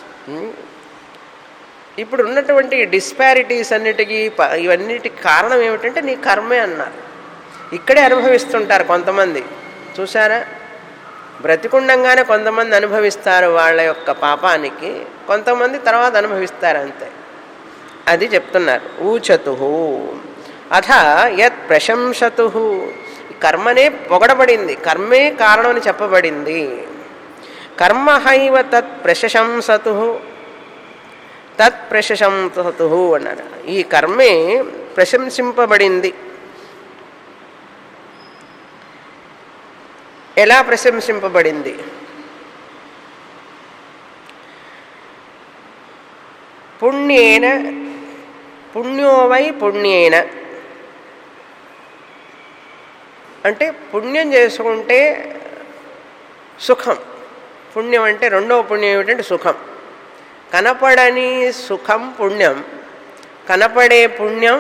ఇప్పుడు ఉన్నటువంటి డిస్పారిటీస్ అన్నిటికీ ఇవన్నిటికి కారణం ఏమిటంటే నీ కర్మే అన్నారు ఇక్కడే అనుభవిస్తుంటారు కొంతమంది చూసారా బ్రతికుండంగానే కొంతమంది అనుభవిస్తారు వాళ్ళ యొక్క పాపానికి కొంతమంది తర్వాత అనుభవిస్తారు అంతే అది చెప్తున్నారు ఊచతు అథ యత్ ప్రశంసతు కర్మనే పొగడబడింది కర్మే కారణం అని చెప్పబడింది కర్మ హైవ తత్ ప్రశంసతు తత్ ప్రశంసతు అన్నారు ఈ కర్మే ప్రశంసింపబడింది ఎలా ప్రశంసింపబడింది పుణ్యేన పుణ్యోవై పుణ్యేన అంటే పుణ్యం చేసుకుంటే సుఖం పుణ్యం అంటే రెండవ పుణ్యం ఏమిటంటే సుఖం కనపడని సుఖం పుణ్యం కనపడే పుణ్యం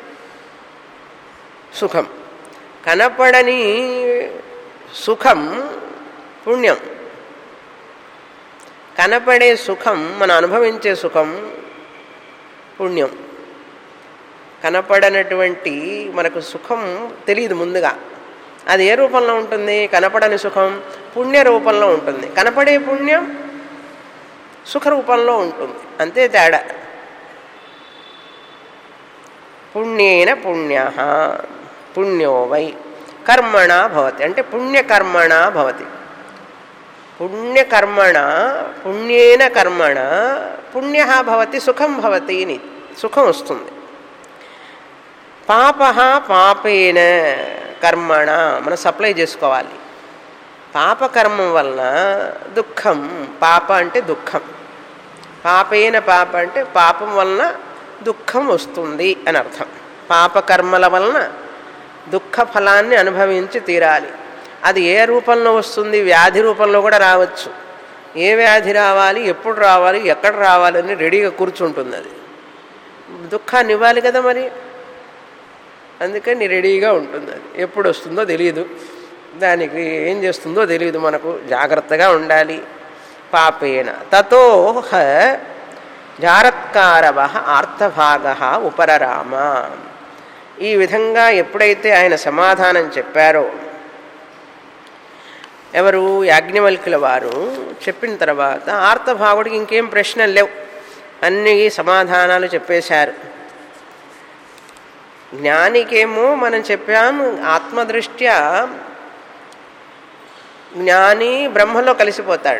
సుఖం కనపడని సుఖం పుణ్యం కనపడే సుఖం మనం అనుభవించే సుఖం పుణ్యం కనపడనటువంటి మనకు సుఖం తెలియదు ముందుగా అది ఏ రూపంలో ఉంటుంది కనపడని సుఖం పుణ్య రూపంలో ఉంటుంది కనపడే పుణ్యం సుఖ రూపంలో ఉంటుంది అంతే తేడా పుణ్యేన పుణ్య పుణ్యో వై కర్మణ భవతి అంటే పుణ్యకర్మణ భవతి పుణ్యకర్మణ పుణ్యేన కర్మణ పుణ్య భవతి సుఖం భవతి అని సుఖం వస్తుంది పాప పాపేన కర్మణ మనం సప్లై చేసుకోవాలి పాపకర్మం వలన దుఃఖం పాప అంటే దుఃఖం పాపేన పాప అంటే పాపం వలన దుఃఖం వస్తుంది అని అర్థం పాపకర్మల వలన దుఃఖ ఫలాన్ని అనుభవించి తీరాలి అది ఏ రూపంలో వస్తుంది వ్యాధి రూపంలో కూడా రావచ్చు ఏ వ్యాధి రావాలి ఎప్పుడు రావాలి ఎక్కడ రావాలని రెడీగా కూర్చుంటుంది అది దుఃఖాన్ని ఇవ్వాలి కదా మరి అందుకని రెడీగా ఉంటుంది అది ఎప్పుడు వస్తుందో తెలియదు దానికి ఏం చేస్తుందో తెలియదు మనకు జాగ్రత్తగా ఉండాలి పాపేన తతో జారత్కారవ ఆర్తభాగ ఉపరరామ ఈ విధంగా ఎప్పుడైతే ఆయన సమాధానం చెప్పారో ఎవరు యాజ్ఞవల్కుల వారు చెప్పిన తర్వాత ఆర్తభావుడికి ఇంకేం ప్రశ్నలు లేవు అన్ని సమాధానాలు చెప్పేశారు జ్ఞానికేమో మనం చెప్పాము ఆత్మదృష్ట్యా జ్ఞాని బ్రహ్మలో కలిసిపోతాడు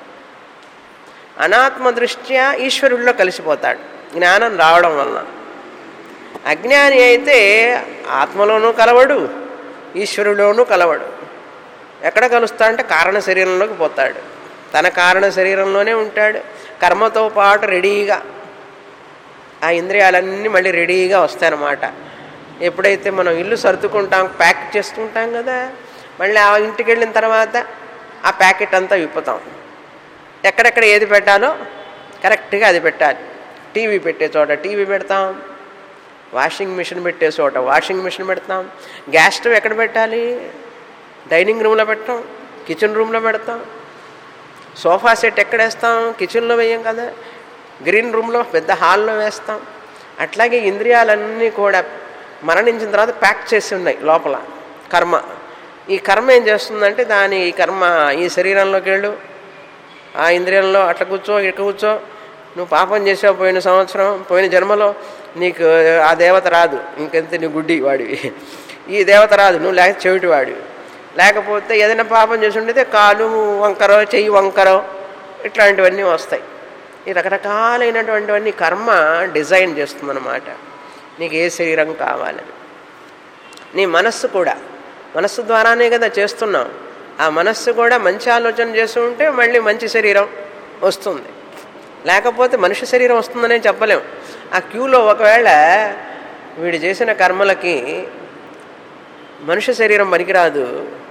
అనాత్మ దృష్ట్యా ఈశ్వరుల్లో కలిసిపోతాడు జ్ఞానం రావడం వలన అజ్ఞాని అయితే ఆత్మలోనూ కలవడు ఈశ్వరులోనూ కలవడు ఎక్కడ కలుస్తా అంటే కారణ శరీరంలోకి పోతాడు తన కారణ శరీరంలోనే ఉంటాడు కర్మతో పాటు రెడీగా ఆ ఇంద్రియాలన్నీ మళ్ళీ రెడీగా వస్తాయన్నమాట ఎప్పుడైతే మనం ఇల్లు సర్దుకుంటాం ప్యాక్ చేసుకుంటాం కదా మళ్ళీ ఆ ఇంటికి వెళ్ళిన తర్వాత ఆ ప్యాకెట్ అంతా విప్పుతాం ఎక్కడెక్కడ ఏది పెట్టాలో కరెక్ట్గా అది పెట్టాలి టీవీ పెట్టే చోట టీవీ పెడతాం వాషింగ్ మిషన్ పెట్టే చోట వాషింగ్ మిషన్ పెడతాం గ్యాస్ స్టవ్ ఎక్కడ పెట్టాలి డైనింగ్ రూమ్లో పెట్టాం కిచెన్ రూమ్లో పెడతాం సోఫా సెట్ ఎక్కడ వేస్తాం కిచెన్లో వేయం కదా గ్రీన్ రూమ్లో పెద్ద హాల్లో వేస్తాం అట్లాగే ఇంద్రియాలన్నీ కూడా మరణించిన తర్వాత ప్యాక్ చేసి ఉన్నాయి లోపల కర్మ ఈ కర్మ ఏం చేస్తుందంటే దాని ఈ కర్మ ఈ శరీరంలోకి వెళ్ళు ఆ ఇంద్రియంలో అట్లా కూర్చో ఇట్లా కూర్చో నువ్వు పాపం చేసావు పోయిన సంవత్సరం పోయిన జన్మలో నీకు ఆ దేవత రాదు ఇంకెంత నీ గుడ్డి వాడివి ఈ దేవత రాదు నువ్వు లేక చెవిటి వాడివి లేకపోతే ఏదైనా పాపం చేసి ఉండితే కాలు వంకరో చెయ్యి వంకరో ఇట్లాంటివన్నీ వస్తాయి ఈ రకరకాలైనటువంటివన్నీ కర్మ డిజైన్ చేస్తుందన్నమాట నీకు ఏ శరీరం కావాలని నీ మనస్సు కూడా మనస్సు ద్వారానే కదా చేస్తున్నాం ఆ మనస్సు కూడా మంచి ఆలోచన చేస్తూ ఉంటే మళ్ళీ మంచి శరీరం వస్తుంది లేకపోతే మనిషి శరీరం వస్తుందనే చెప్పలేం ఆ క్యూలో ఒకవేళ వీడు చేసిన కర్మలకి మనుష్య శరీరం పనికిరాదు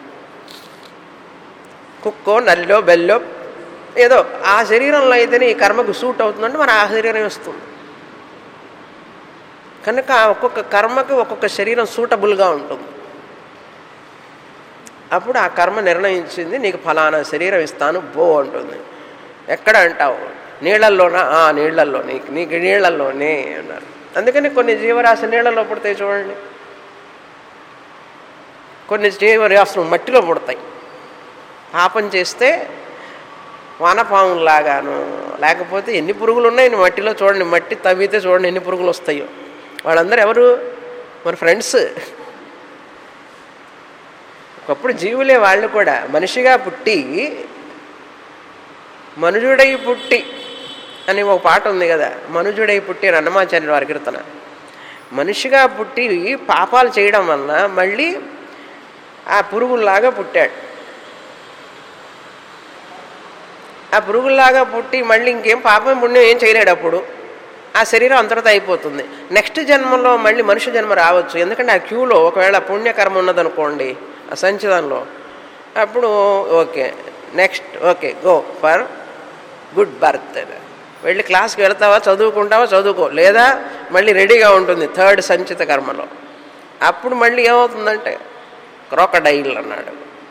కుక్కో నల్లో బెల్లో ఏదో ఆ శరీరంలో అయితేనే ఈ కర్మకు సూట్ అవుతుందంటే మరి ఆ శరీరం వస్తుంది కనుక ఒక్కొక్క కర్మకి ఒక్కొక్క శరీరం సూటబుల్గా ఉంటుంది అప్పుడు ఆ కర్మ నిర్ణయించింది నీకు ఫలానా శరీరం ఇస్తాను బో అంటుంది ఎక్కడ అంటావు నీళ్ళల్లోనా ఆ నీళ్ళల్లో నీకు నీకు నీళ్ళల్లోనే అన్నారు అందుకని కొన్ని జీవరాశి నీళ్ళల్లో పుడతాయి చూడండి కొన్ని జీవరాశులు మట్టిలో పుడతాయి పాపం చేస్తే వానపాములాగాను లేకపోతే ఎన్ని పురుగులు ఉన్నాయి మట్టిలో చూడండి మట్టి తవ్వితే చూడండి ఎన్ని పురుగులు వస్తాయో వాళ్ళందరూ ఎవరు మన ఫ్రెండ్స్ ఒకప్పుడు జీవులే వాళ్ళు కూడా మనిషిగా పుట్టి మనుజుడై పుట్టి అని ఒక పాట ఉంది కదా మనుజుడై పుట్టి అని అన్నమాచార్యుల వారి కీర్తన మనిషిగా పుట్టి పాపాలు చేయడం వలన మళ్ళీ ఆ పురుగుల్లాగా పుట్టాడు ఆ పురుగుల్లాగా పుట్టి మళ్ళీ ఇంకేం పాపం పుణ్యం ఏం చేయలేడు అప్పుడు ఆ శరీరం అంతటితో అయిపోతుంది నెక్స్ట్ జన్మలో మళ్ళీ మనుష్య జన్మ రావచ్చు ఎందుకంటే ఆ క్యూలో ఒకవేళ పుణ్యకర్మ ఉన్నదనుకోండి ఆ సంచితంలో అప్పుడు okay next okay go for good birth వెళ్ళి క్లాస్కి వెళ్తావా చదువుకుంటావా చదువుకో లేదా మళ్ళీ రెడీగా ఉంటుంది థర్డ్ సంచిత కర్మలో అప్పుడు మళ్ళీ ఏమవుతుందంటే క్రోకడైల్ అన్నాడు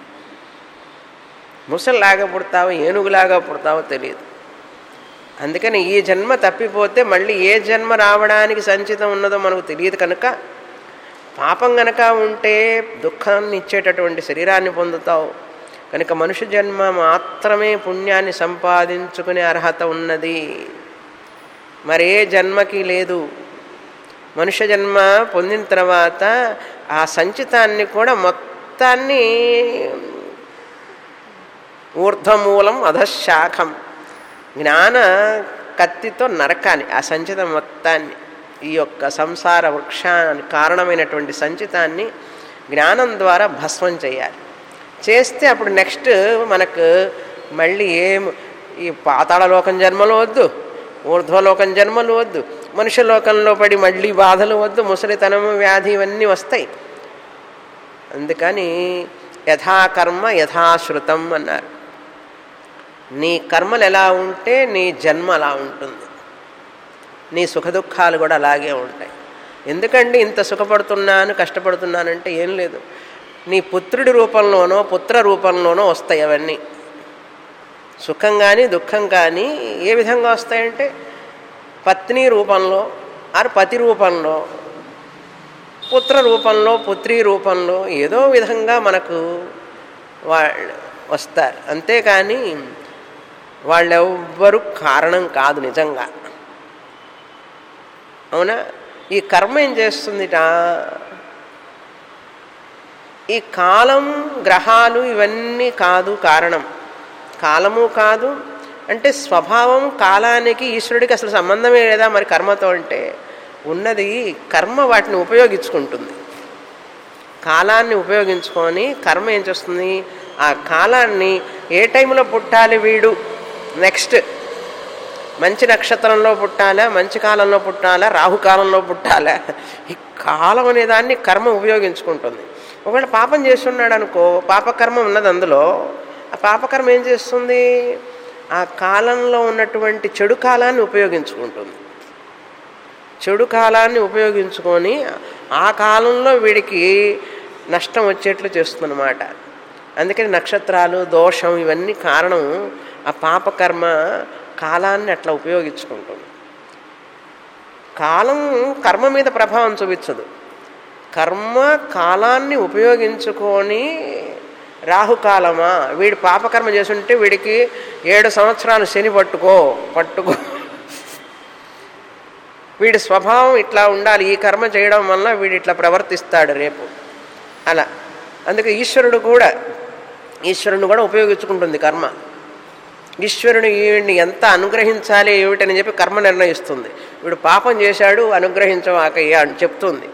ముసలిలాగా పుడతావో ఏనుగులాగా పుడతావో తెలియదు అందుకని ఈ జన్మ తప్పిపోతే మళ్ళీ ఏ జన్మ రావడానికి సంచితం ఉన్నదో మనకు తెలియదు కనుక పాపం గనక ఉంటే దుఃఖాన్ని ఇచ్చేటటువంటి శరీరాన్ని పొందుతావు కనుక మనుష్య జన్మ మాత్రమే పుణ్యాన్ని సంపాదించుకునే అర్హత ఉన్నది మరే జన్మకి లేదు మనుష్య జన్మ పొందిన తర్వాత ఆ సంచితాన్ని కూడా మొత్తాన్ని ఊర్ధ్వమూలం అధశాఖం జ్ఞాన కత్తితో నరకాలి ఆ సంచితం మొత్తాన్ని ఈ యొక్క సంసార వృక్షానికి కారణమైనటువంటి సంచితాన్ని జ్ఞానం ద్వారా భస్మం చేయాలి చేస్తే అప్పుడు నెక్స్ట్ మనకు మళ్ళీ ఏం ఈ పాతాళలోకం జన్మలు వద్దు ఊర్ధ్వలోకం జన్మలు వద్దు మనుష్యలోకంలో పడి మళ్ళీ బాధలు వద్దు ముసలితనము వ్యాధి ఇవన్నీ వస్తాయి అందుకని యథాకర్మ యథాశ్రుతం అన్నారు నీ కర్మలు ఎలా ఉంటే నీ జన్మ అలా ఉంటుంది నీ సుఖదుఖాలు కూడా అలాగే ఉంటాయి ఎందుకండి ఇంత సుఖపడుతున్నాను కష్టపడుతున్నానంటే ఏం లేదు నీ పుత్రుడి రూపంలోనో పుత్ర రూపంలోనో వస్తాయి అవన్నీ సుఖం కానీ దుఃఖం కానీ ఏ విధంగా వస్తాయంటే పత్ని రూపంలో ఆర్ పతి రూపంలో పుత్ర రూపంలో పుత్రి రూపంలో ఏదో విధంగా మనకు వాళ్ళు వస్తారు అంతేకాని వాళ్ళెవ్వరు కారణం కాదు నిజంగా అవునా ఈ కర్మ ఏం చేస్తుందిట ఈ కాలం గ్రహాలు ఇవన్నీ కాదు కారణం కాలము కాదు అంటే స్వభావం కాలానికి ఈశ్వరుడికి అసలు సంబంధమే లేదా మరి కర్మతో అంటే ఉన్నది కర్మ వాటిని ఉపయోగించుకుంటుంది కాలాన్ని ఉపయోగించుకొని కర్మ ఏం చేస్తుంది ఆ కాలాన్ని ఏ టైంలో పుట్టాలి వీడు నెక్స్ట్ మంచి నక్షత్రంలో పుట్టాలా మంచి కాలంలో పుట్టాలా రాహుకాలంలో పుట్టాలా ఈ కాలం అనే దాన్ని కర్మ ఉపయోగించుకుంటుంది ఒకవేళ పాపం చేస్తున్నాడు అనుకో పాపకర్మ ఉన్నది అందులో ఆ పాపకర్మ ఏం చేస్తుంది ఆ కాలంలో ఉన్నటువంటి చెడు కాలాన్ని ఉపయోగించుకుంటుంది చెడు కాలాన్ని ఉపయోగించుకొని ఆ కాలంలో వీడికి నష్టం వచ్చేట్లు చేస్తుందన్నమాట అందుకని నక్షత్రాలు దోషం ఇవన్నీ కారణం ఆ పాపకర్మ కాలాన్ని అట్లా ఉపయోగించుకుంటుంది కాలం కర్మ మీద ప్రభావం చూపించదు కర్మ కాలాన్ని ఉపయోగించుకొని రాహుకాలమా వీడి పాపకర్మ చేసుంటే వీడికి ఏడు సంవత్సరాలు శని పట్టుకో పట్టుకో వీడి స్వభావం ఇట్లా ఉండాలి ఈ కర్మ చేయడం వల్ల వీడు ఇట్లా ప్రవర్తిస్తాడు రేపు అలా అందుకే ఈశ్వరుడు కూడా ఈశ్వరుని కూడా ఉపయోగించుకుంటుంది కర్మ ఈశ్వరుని వీడిని ఎంత అనుగ్రహించాలి ఏమిటని చెప్పి కర్మ నిర్ణయిస్తుంది వీడు పాపం చేశాడు అనుగ్రహించవాకయ్యా అని చెప్తుంది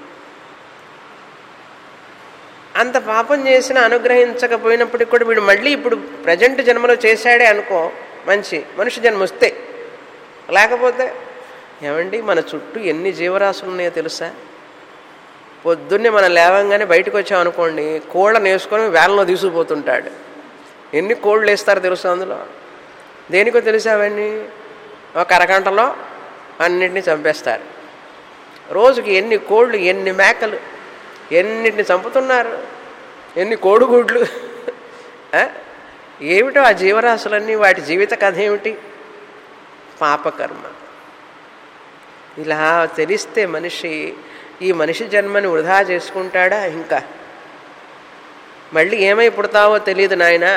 అంత పాపం చేసినా అనుగ్రహించకపోయినప్పటికి కూడా వీడు మళ్ళీ ఇప్పుడు ప్రజెంట్ జన్మలో చేశాడే అనుకో మంచి మనిషి జన్మ వస్తే లేకపోతే ఏమండి మన చుట్టూ ఎన్ని జీవరాశులు ఉన్నాయో తెలుసా పొద్దున్నే మనం లేవంగానే బయటకు వచ్చామనుకోండి కోళ్ళను వేసుకొని వేలంలో తీసుకుపోతుంటాడు ఎన్ని కోళ్ళు వేస్తారు తెలుసు అందులో దేనికో తెలుసా అవన్నీ ఒక అరగంటలో అన్నింటినీ చంపేస్తారు రోజుకి ఎన్ని కోళ్ళు ఎన్ని మేకలు ఎన్నిటిని చంపుతున్నారు ఎన్ని కోడిగుడ్లు ఆ? ఏమిటో ఆ జీవరాశులన్నీ వాటి జీవిత కథ ఏమిటి పాపకర్మ ఇలా తెలిస్తే మనిషి ఈ మనిషి జన్మని వృధా చేసుకుంటాడా ఇంకా మళ్ళీ ఏమై పుడతావో తెలియదు నాయన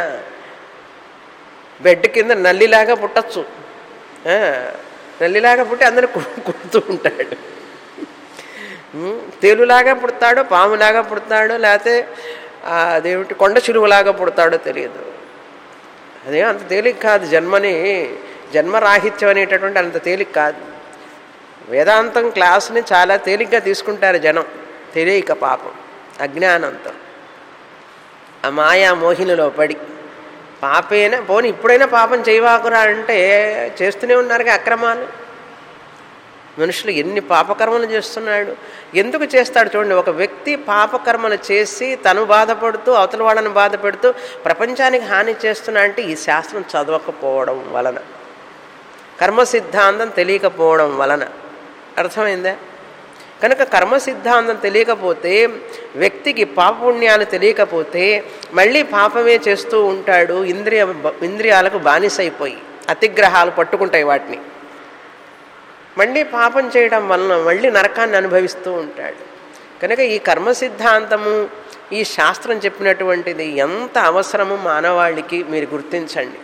బెడ్ కింద నల్లిలాగా పుట్టచ్చు ఆ, నల్లిలాగా పుట్టి అందరూ కు- కుడుతూ ఉంటాడు ఉమ్, తేలులాగా పుడతాడో పాములాగా పుడతాడో లేకపోతే ఆ, అదేమిటి కొండ చిలువలాగా పుడతాడో తెలియదు అదే అంత తేలిక కాదు జన్మని జన్మరాహిత్యం అనేటటువంటి అంత తేలిక కాదు వేదాంతం క్లాస్ని చాలా తేలిగ్గా తీసుకుంటారు జనం తెలియక పాపం అజ్ఞానంతో ఆ మాయా మోహినిలో పడి పాపేనా పోనీ ఇప్పుడైనా పాపం చేయవాకురా అంటే చేస్తూనే ఉన్నారుగా అక్రమాలు మనుషులు ఎన్ని పాపకర్మలు చేస్తున్నాడు ఎందుకు చేస్తాడు చూడండి ఒక వ్యక్తి పాపకర్మలు చేసి తను బాధపడుతూ అవతల వాళ్ళని బాధపెడుతూ ప్రపంచానికి హాని చేస్తున్నా అంటే ఈ శాస్త్రం చదవకపోవడం వలన కర్మ సిద్ధాంతం తెలియకపోవడం వలన అర్థమైందా కనుక కర్మ సిద్ధాంతం తెలియకపోతే వ్యక్తికి పాపపుణ్యాలు తెలియకపోతే మళ్ళీ పాపమే చేస్తూ ఉంటాడు ఇంద్రియ ఇంద్రియాలకు బానిసైపోయి అతిగ్రహాలు పట్టుకుంటాయి వాటిని మళ్ళీ పాపం చేయడం వలన మళ్ళీ నరకాన్ని అనుభవిస్తూ ఉంటాడు కనుక ఈ కర్మ సిద్ధాంతము ఈ శాస్త్రం చెప్పినటువంటిది ఎంత అవసరము మానవాళికి మీరు గుర్తించండి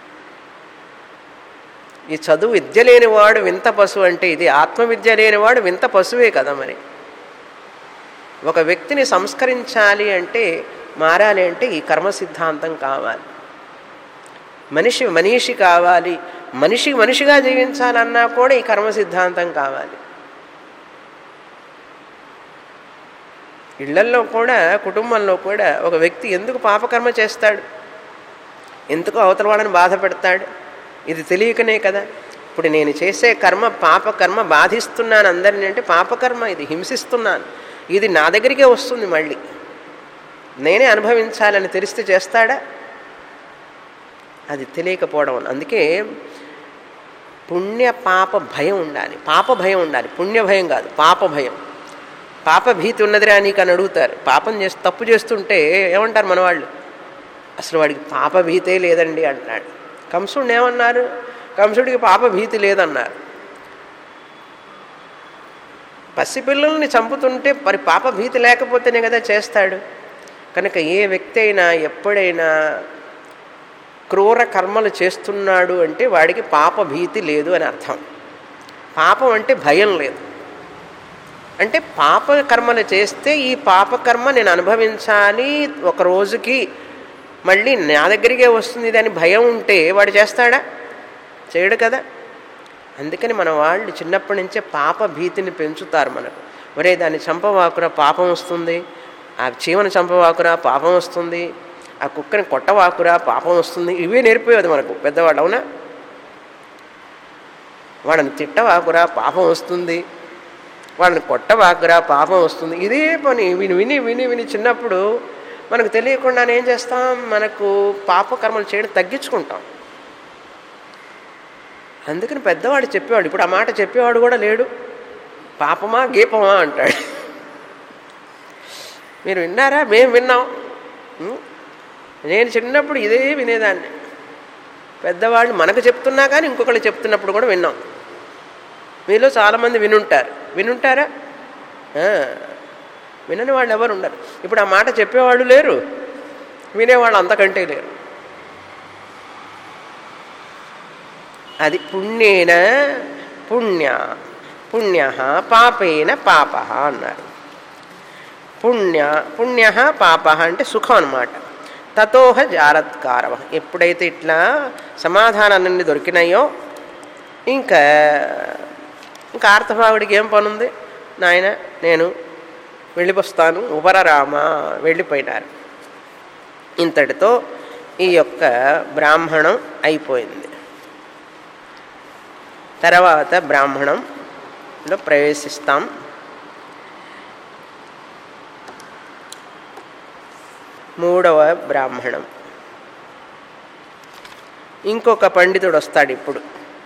ఈ చదువు విద్య లేనివాడు వింత పశువు అంటే ఇది ఆత్మవిద్య లేనివాడు వింత పశువే కదా మరి ఒక వ్యక్తిని సంస్కరించాలి అంటే మారాలి అంటే ఈ కర్మ సిద్ధాంతం కావాలి మనిషి మనిషి కావాలి మనిషి మనిషిగా జీవించాలన్నా కూడా ఈ కర్మ సిద్ధాంతం కావాలి ఇళ్లల్లో కూడా కుటుంబంలో కూడా ఒక వ్యక్తి ఎందుకు పాపకర్మ చేస్తాడు ఎందుకు అవతల వాళ్ళని బాధ పెడతాడు ఇది తెలియకనే కదా ఇప్పుడు నేను చేసే కర్మ పాపకర్మ బాధిస్తున్నాను అందరినీ అంటే పాపకర్మ ఇది హింసిస్తున్నాను ఇది నా దగ్గరికే వస్తుంది మళ్ళీ నేనే అనుభవించాలని తెలిస్తే చేస్తాడా అది తెలియకపోవడం వల్ల అందుకే పుణ్య పాప భయం ఉండాలి పాప భయం ఉండాలి పుణ్య భయం కాదు పాప భయం పాప భీతి ఉన్నదిరా నీకు అని అడుగుతారు పాపం చేసి తప్పు చేస్తుంటే ఏమంటారు మన వాళ్ళు అసలు వాడికి పాప భీతే లేదండి అంటున్నాడు కంసుడిని ఏమన్నారు కంసుడికి పాప భీతి లేదన్నారు పసిపిల్లల్ని చంపుతుంటే మరి పాప భీతి లేకపోతేనే కదా చేస్తాడు కనుక ఏ వ్యక్తి అయినా ఎప్పుడైనా క్రూర కర్మలు చేస్తున్నాడు అంటే వాడికి పాప భీతి లేదు అని అర్థం పాపం అంటే భయం లేదు అంటే పాప కర్మలు చేస్తే ఈ పాపకర్మ నేను అనుభవించాలి ఒక రోజుకి మళ్ళీ నా దగ్గరికే వస్తుంది దాని భయం ఉంటే వాడు చేస్తాడా చేయడు కదా అందుకని మన వాళ్ళు చిన్నప్పటి నుంచే పాప భీతిని పెంచుతారు మనకు ఒరే దాన్ని చంపవాకురా పాపం వస్తుంది ఆ చీమను చంపవాకురా పాపం వస్తుంది ఆ కుక్కని కొట్టవాకురా పాపం వస్తుంది ఇవే నేర్పేది మనకు పెద్దవాళ్ళు అవునా వాడిని తిట్టవాకురా పాపం వస్తుంది వాళ్ళని కొట్టవాకురా పాపం వస్తుంది ఇదే పని విని విని విని విని చిన్నప్పుడు మనకు తెలియకుండానే ఏం చేస్తాం మనకు పాపకర్మలు చేయడం తగ్గించుకుంటాం అందుకని పెద్దవాడు చెప్పేవాడు ఇప్పుడు ఆ మాట చెప్పేవాడు కూడా లేడు పాపమా గీపమా అంటాడు మీరు విన్నారా మేము విన్నాం ఉం? నేను చిన్నప్పుడు ఇదే వినేదాన్ని పెద్దవాళ్ళు మనకు చెప్తున్నా కానీ ఇంకొకళ్ళు చెప్తున్నప్పుడు కూడా విన్నాం మీలో చాలామంది వినుంటారు వినుంటారా ఆ, వినని వాళ్ళు ఎవరు ఉండరు ఇప్పుడు ఆ మాట చెప్పేవాళ్ళు లేరు వినేవాళ్ళు అంతకంటే లేరు అది పుణ్యేన పుణ్య పుణ్య పాపేన పాప అన్నారు పుణ్య పుణ్య పాప అంటే సుఖం అనమాట తతోహ జారత్కారవ ఎప్పుడైతే ఇట్లా సమాధానాలన్నీ దొరికినాయో ఇంకా ఇంకా ఆర్తభావుడికి ఏం పని ఉంది నాయన నేను వెళ్ళిపోస్తాను ఉపరరామ వెళ్ళిపోయినారు ఇంతటితో ఈ యొక్క బ్రాహ్మణం అయిపోయింది తర్వాత బ్రాహ్మణంలో ప్రవేశిస్తాం మూడవ బ్రాహ్మణం ఇంకొక పండితుడు వస్తాడు ఇప్పుడు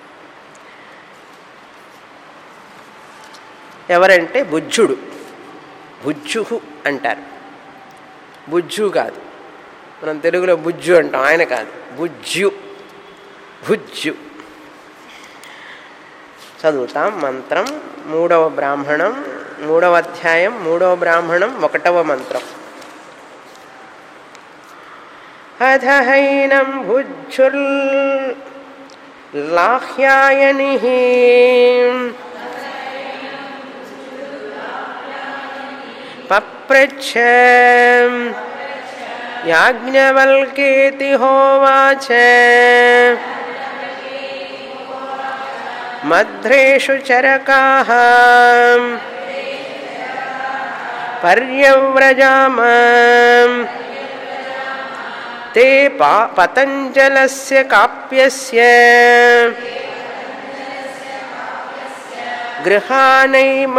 ఎవరంటే బుజ్జుడు బుజ్జుహు అంటారు బుజ్జు కాదు మనం తెలుగులో బుజ్జు అంటాం ఆయన కాదు బుజ్జు బుజ్జు చదువుతాం మంత్రం మూడవ బ్రాహ్మణం మూడవ అధ్యాయం మూడవ బ్రాహ్మణం ఒకటవ మంత్రం అధహైనం భుజ్జుల్ లాహ్యాయని పప్రచ్ఛ యాజ్ఞవల్కేతి హోవాచ మధ్రేషు చరకాः పర్యవ్రజామ ते पा पतञ्जलस्य काप्यस्य గృహాణైమ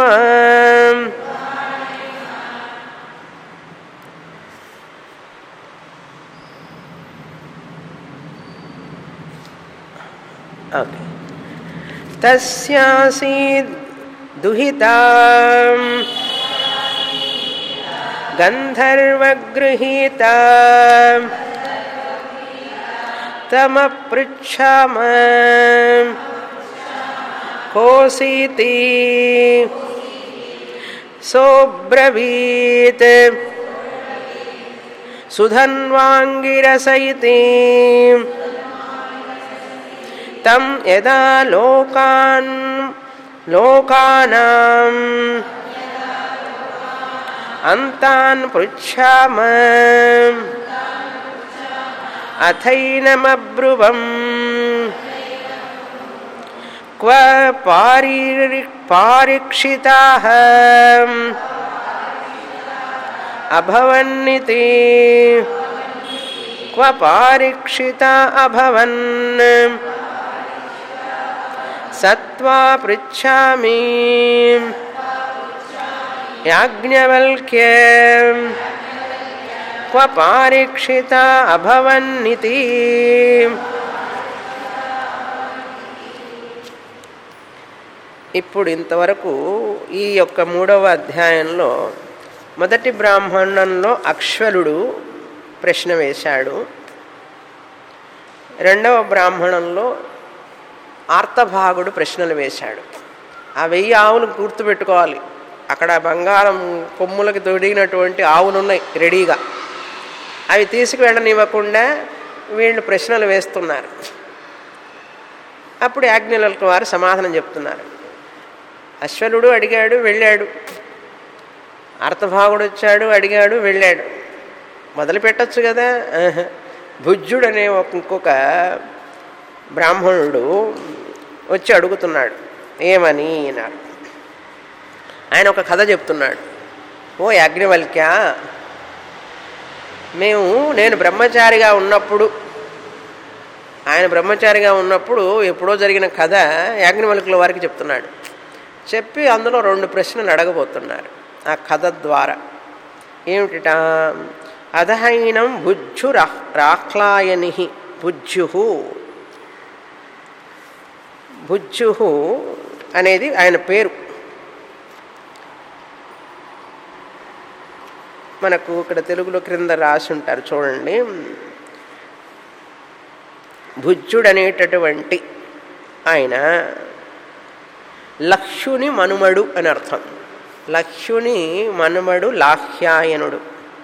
ఓకే తస్యాసీద్ దుహితా గంధర్వగృహీత తమపృచ్ఛామ కోసీతి సోబ్రవీత్ సుధన్వాంగిరసయితి తం యదా లోకాన్ లోకానాం అంతాన్ పృచ్ఛామ అథైనమబ్రువం క్వ పారి పారీక్షితా అభవన్నితి క్వ పారీక్షిత అభవన్ సత్వా పృచ్ఛామి యాజ్ఞవల్క్య క్వ పారీక్షిత అభవన్నితి ఇప్పుడు ఇంతవరకు ఈ యొక్క మూడవ అధ్యాయంలో మొదటి బ్రాహ్మణంలో అక్ష్వలుడు ప్రశ్న వేశాడు రెండవ బ్రాహ్మణంలో ఆర్తభాగుడు ప్రశ్నలు వేశాడు ఆ వెయ్యి ఆవులు గుర్తుపెట్టుకోవాలి అక్కడ బంగారం కొమ్ములకి తొడిగినటువంటి ఆవులు ఉన్నాయి రెడీగా అవి తీసుకువెళ్ళనివ్వకుండా వీళ్ళు ప్రశ్నలు వేస్తున్నారు అప్పుడు యాజ్ఞలకు వారు సమాధానం చెప్తున్నారు అశ్వలుడు అడిగాడు వెళ్ళాడు అర్థభాగుడు వచ్చాడు అడిగాడు వెళ్ళాడు మొదలు పెట్టచ్చు కదా ఆహా. భుజ్జుడు అనే ఒక ఇంకొక బ్రాహ్మణుడు వచ్చి అడుగుతున్నాడు ఏమని అన్నాడు ఆయన ఒక కథ చెప్తున్నాడు ఓ యాజ్ఞవల్క్య మేము నేను బ్రహ్మచారిగా ఉన్నప్పుడు ఆయన బ్రహ్మచారిగా ఉన్నప్పుడు ఎప్పుడో జరిగిన కథ యాజ్ఞవల్కుల వారికి చెప్తున్నాడు చెప్పి అందులో రెండు ప్రశ్నలు అడగబోతున్నారు ఆ కథ ద్వారా ఏమిటిట అధహైనం భుజ్జు రా రాహ్లాయని భుజ్జు భుజ్జు అనేది ఆయన పేరు మనకు ఇక్కడ తెలుగులో క్రింద రాసి ఉంటారు చూడండి భుజ్జుడు అనేటటువంటి ఆయన లక్షుని మనుమడు అని అర్థం లక్షుని మనుమడు లాహ్యాయనుడు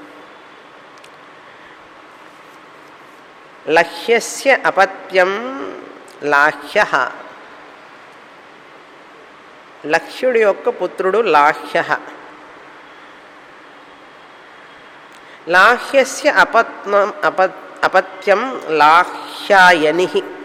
లహ్యస్య అపత్యం లాహ్య లక్ష్యుడి యొక్క పుత్రుడు లాహ్య లాహ్యస్య అపత్నం అప అపత్యం లాహ్యాయని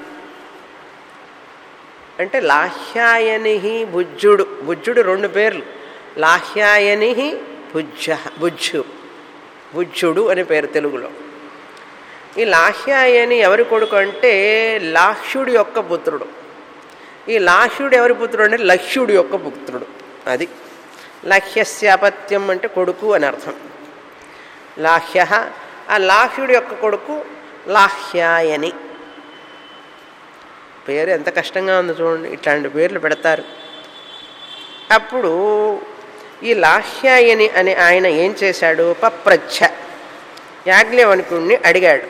అంటే లాహ్యాయని భుజ్జుడు భుజ్జుడు రెండు పేర్లు లాహ్యాయని భుజ్జ భుజ్జు భుజ్జుడు అని పేరు తెలుగులో ఈ లాహ్యాయని ఎవరి కొడుకు అంటే లాహ్యుడి యొక్క పుత్రుడు ఈ లాహ్యుడు ఎవరి పుత్రుడు అంటే లక్ష్యుడి యొక్క పుత్రుడు అది లహ్యస్యాపత్యం అంటే కొడుకు అని అర్థం లాహ్య ఆ లాహ్యుడి యొక్క కొడుకు లాహ్యాయని పేరు ఎంత కష్టంగా ఉందో చూడండి ఇట్లాంటి పేర్లు పెడతారు అప్పుడు ఈ లాహ్యాయని అని ఆయన ఏం చేశాడు పప్రచ్ఛ యాజ్ఞవనికుణ్ణి అడిగాడు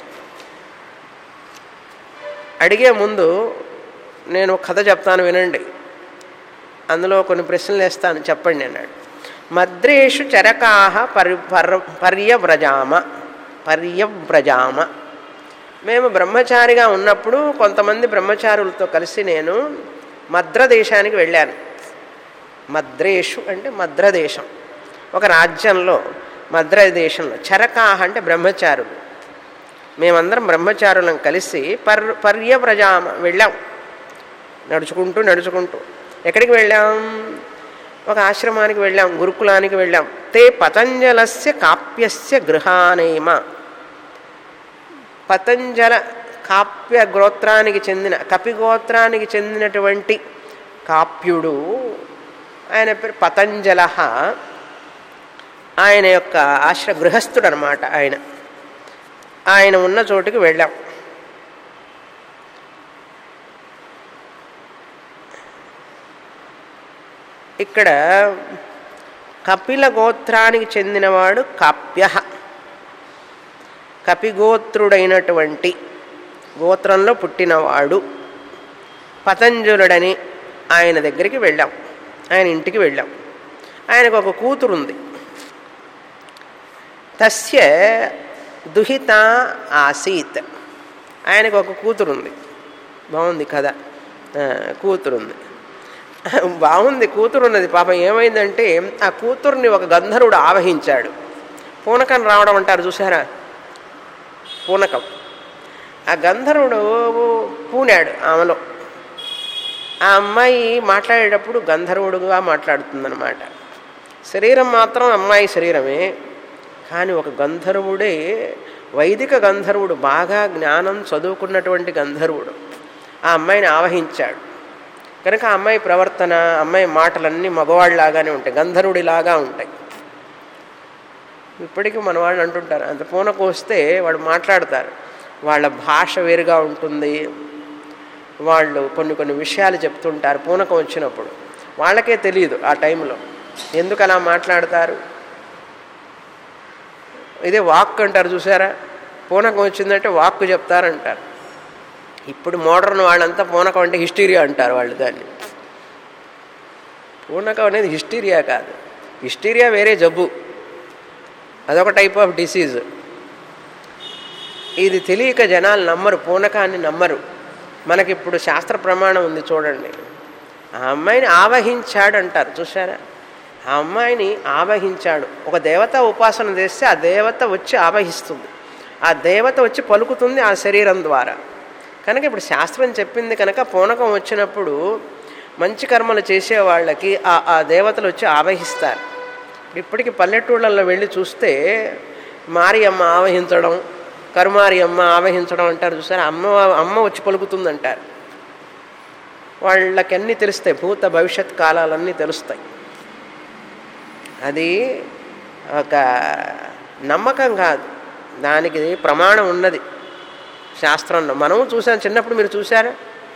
అడిగే ముందు నేను ఒక కథ చెప్తాను వినండి అందులో కొన్ని ప్రశ్నలు వేస్తాను చెప్పండి అన్నాడు మద్రేషు చరకాహ పరి పర్ పర్యవ్రజామ పర్యవ్రజామ మేము బ్రహ్మచారిగా ఉన్నప్పుడు కొంతమంది బ్రహ్మచారులతో కలిసి నేను మద్రదేశానికి వెళ్ళాను మద్రేషు అంటే మద్రదేశం ఒక రాజ్యంలో మద్రదేశంలో చరకాహ అంటే బ్రహ్మచారులు మేమందరం బ్రహ్మచారులం కలిసి పర్ పర్యవ్రజామ వెళ్ళాం నడుచుకుంటూ నడుచుకుంటూ ఎక్కడికి వెళ్ళాం ఒక ఆశ్రమానికి వెళ్ళాం గురుకులానికి వెళ్ళాం తే పతంజలస్య కాప్యస్య గృహానేమ పతంజల కాప్య గోత్రానికి చెందిన కపిగోత్రానికి చెందినటువంటి కాప్యుడు ఆయన పేరు పతంజల ఆయన యొక్క ఆశ్ర గృహస్థుడు అనమాట ఆయన ఆయన ఉన్న చోటుకి వెళ్ళాం ఇక్కడ కపిల గోత్రానికి చెందినవాడు కాప్య కపిగోత్రుడైనటువంటి గోత్రంలో పుట్టినవాడు పతంజలుడని ఆయన దగ్గరికి వెళ్ళాం ఆయన ఇంటికి వెళ్ళాం ఆయనకు ఒక కూతురు ఉంది తస్య దుహిత ఆసీత్ ఆయనకు ఒక కూతురు ఉంది బాగుంది కదా కూతురు ఉంది బాగుంది కూతురు ఉన్నది పాపం ఏమైందంటే ఆ కూతుర్ని ఒక గంధర్వుడు ఆవహించాడు పూనకం రావడం అంటారు చూసారా పూనకం ఆ గంధర్వుడు పూనాడు ఆమెలో ఆ అమ్మాయి మాట్లాడేటప్పుడు గంధర్వుడుగా మాట్లాడుతుందన్నమాట శరీరం మాత్రం అమ్మాయి శరీరమే కానీ ఒక గంధర్వుడే వైదిక గంధర్వుడు బాగా జ్ఞానం చదువుకున్నటువంటి గంధర్వుడు ఆ అమ్మాయిని ఆవహించాడు కనుక ఆ అమ్మాయి ప్రవర్తన అమ్మాయి మాటలన్నీ మగవాళ్ళలాగానే ఉంటాయి గంధర్వుడిలాగా ఉంటాయి ఇప్పటికీ మన వాళ్ళు అంటుంటారు అంత పూనకు వస్తే వాడు మాట్లాడతారు వాళ్ళ భాష వేరుగా ఉంటుంది వాళ్ళు కొన్ని కొన్ని విషయాలు చెప్తుంటారు పూనకం వచ్చినప్పుడు వాళ్ళకే తెలియదు ఆ టైంలో ఎందుకు అలా మాట్లాడతారు ఇదే వాక్ అంటారు చూసారా పూనకం వచ్చిందంటే వాక్కు చెప్తారంటారు ఇప్పుడు మోడర్న్ వాళ్ళంతా పూనకం అంటే హిస్టీరియా అంటారు వాళ్ళు దాన్ని పూనకం అనేది హిస్టీరియా కాదు హిస్టీరియా వేరే జబ్బు అదొక టైప్ ఆఫ్ డిసీజ్ ఇది తెలియక జనాలు నమ్మరు పూనకాన్ని నమ్మరు మనకిప్పుడు శాస్త్ర ప్రమాణం ఉంది చూడండి ఆ అమ్మాయిని ఆవహించాడు అంటారు చూసారా ఆ అమ్మాయిని ఆవహించాడు ఒక దేవత ఉపాసన చేస్తే ఆ దేవత వచ్చి ఆవహిస్తుంది ఆ దేవత వచ్చి పలుకుతుంది ఆ శరీరం ద్వారా కనుక ఇప్పుడు శాస్త్రం చెప్పింది కనుక పూనకం వచ్చినప్పుడు మంచి కర్మలు చేసే వాళ్ళకి ఆ ఆ దేవతలు వచ్చి ఆవహిస్తారు ఇప్పటికి పల్లెటూళ్ళల్లో వెళ్ళి చూస్తే మారి అమ్మ ఆవహించడం కరుమారి అమ్మ ఆవహించడం అంటారు చూసారా అమ్మ అమ్మ వచ్చి పలుకుతుంది అంటారు వాళ్ళకి అన్నీ తెలుస్తాయి భూత భవిష్యత్ కాలాలన్నీ తెలుస్తాయి అది ఒక నమ్మకం కాదు దానికి ప్రమాణం ఉన్నది శాస్త్రంలో మనము చూసాం చిన్నప్పుడు మీరు చూసారా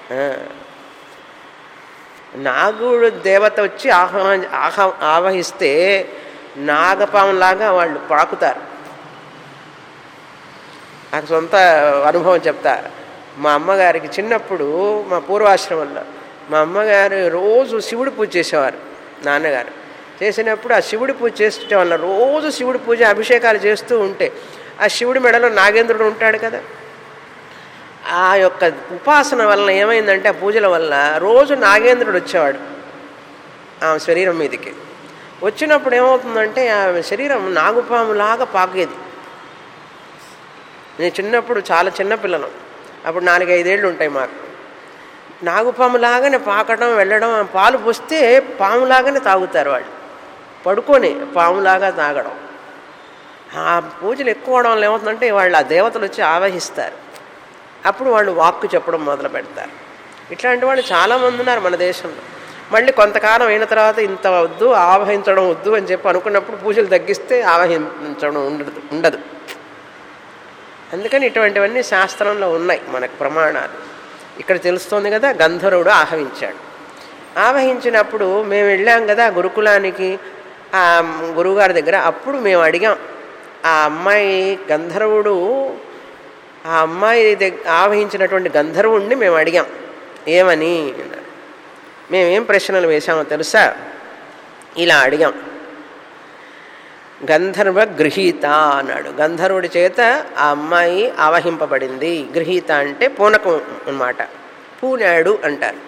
నాగుడు దేవత వచ్చి ఆహ్వా ఆహా ఆవహిస్తే నాగపాములాగా వాళ్ళు పాకుతారు నాకు సొంత అనుభవం చెప్తా మా అమ్మగారికి చిన్నప్పుడు మా పూర్వాశ్రమంలో మా అమ్మగారు రోజు శివుడి పూజ చేసేవారు నాన్నగారు చేసినప్పుడు ఆ శివుడి పూజ చేసే వల్ల రోజు శివుడి పూజ అభిషేకాలు చేస్తూ ఉంటే ఆ శివుడి మెడలో నాగేంద్రుడు ఉంటాడు కదా ఆ యొక్క ఉపాసన వలన ఏమైందంటే ఆ పూజల వల్ల రోజు నాగేంద్రుడు వచ్చేవాడు ఆమె శరీరం మీదకి వచ్చినప్పుడు ఏమవుతుందంటే ఆమె శరీరం నాగుపాములాగా పాకేది నేను చిన్నప్పుడు చాలా చిన్న పిల్లలు అప్పుడు నాలుగైదేళ్ళు ఉంటాయి మాకు నాగుపాములాగానే పాకడం వెళ్ళడం పాలు పోస్తే పాములాగానే తాగుతారు వాళ్ళు పడుకొని పాములాగా తాగడం ఆ పూజలు ఎక్కువ అవడం వల్ల ఏమవుతుందంటే వాళ్ళు ఆ దేవతలు వచ్చి ఆవహిస్తారు అప్పుడు వాళ్ళు వాక్కు చెప్పడం మొదలు పెడతారు ఇట్లాంటి వాళ్ళు చాలామంది ఉన్నారు మన దేశంలో మళ్ళీ కొంతకాలం అయిన తర్వాత ఇంత వద్దు ఆవహించడం వద్దు అని చెప్పి అనుకున్నప్పుడు పూజలు తగ్గిస్తే ఆవహించడం ఉండదు ఉండదు అందుకని ఇటువంటివన్నీ శాస్త్రంలో ఉన్నాయి మనకు ప్రమాణాలు ఇక్కడ తెలుస్తోంది కదా గంధర్వుడు ఆహవించాడు ఆవహించినప్పుడు మేము వెళ్ళాం కదా గురుకులానికి ఆ గురువుగారి దగ్గర అప్పుడు మేము అడిగాం ఆ అమ్మాయి గంధర్వుడు ఆ అమ్మాయి దగ్గర ఆవహించినటువంటి గంధర్వుణ్ణి మేము అడిగాం ఏమని మేమేం ప్రశ్నలు వేశామో తెలుసా ఇలా అడిగాం గంధర్వ గృహీత అన్నాడు గంధర్వుడి చేత ఆ అమ్మాయి ఆవహింపబడింది గృహీత అంటే పూనకం అన్నమాట పూనాడు అంటారు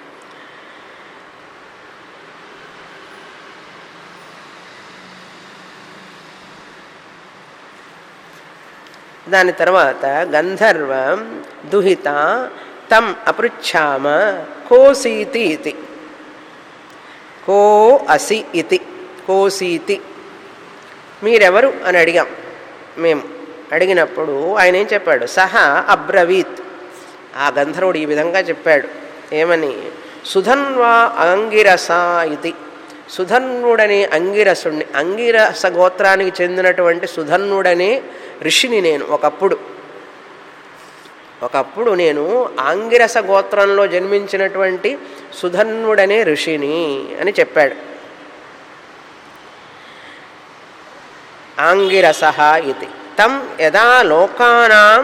దాని తర్వాత గంధర్వ దుహిత తం అపృచ్ఛామ కోసీతి ఇది కో అసి ఇతి కోసీతి మీరెవరు అని అడిగాం మేము అడిగినప్పుడు ఆయన ఏం చెప్పాడు సహా అబ్రవీత్ ఆ గంధర్వుడు ఈ విధంగా చెప్పాడు ఏమని సుధన్వా అంగిరస ఇది సుధన్వుడనే అంగిరసుణ్ణి అంగిరస గోత్రానికి చెందినటువంటి సుధన్వుడనే ఋషిని నేను ఒకప్పుడు ఒకప్పుడు నేను ఆంగిరస గోత్రంలో జన్మించినటువంటి సుధన్వుడనే ఋషిని అని చెప్పాడు ఆంగిరస ఇది తం యదా లోకానాం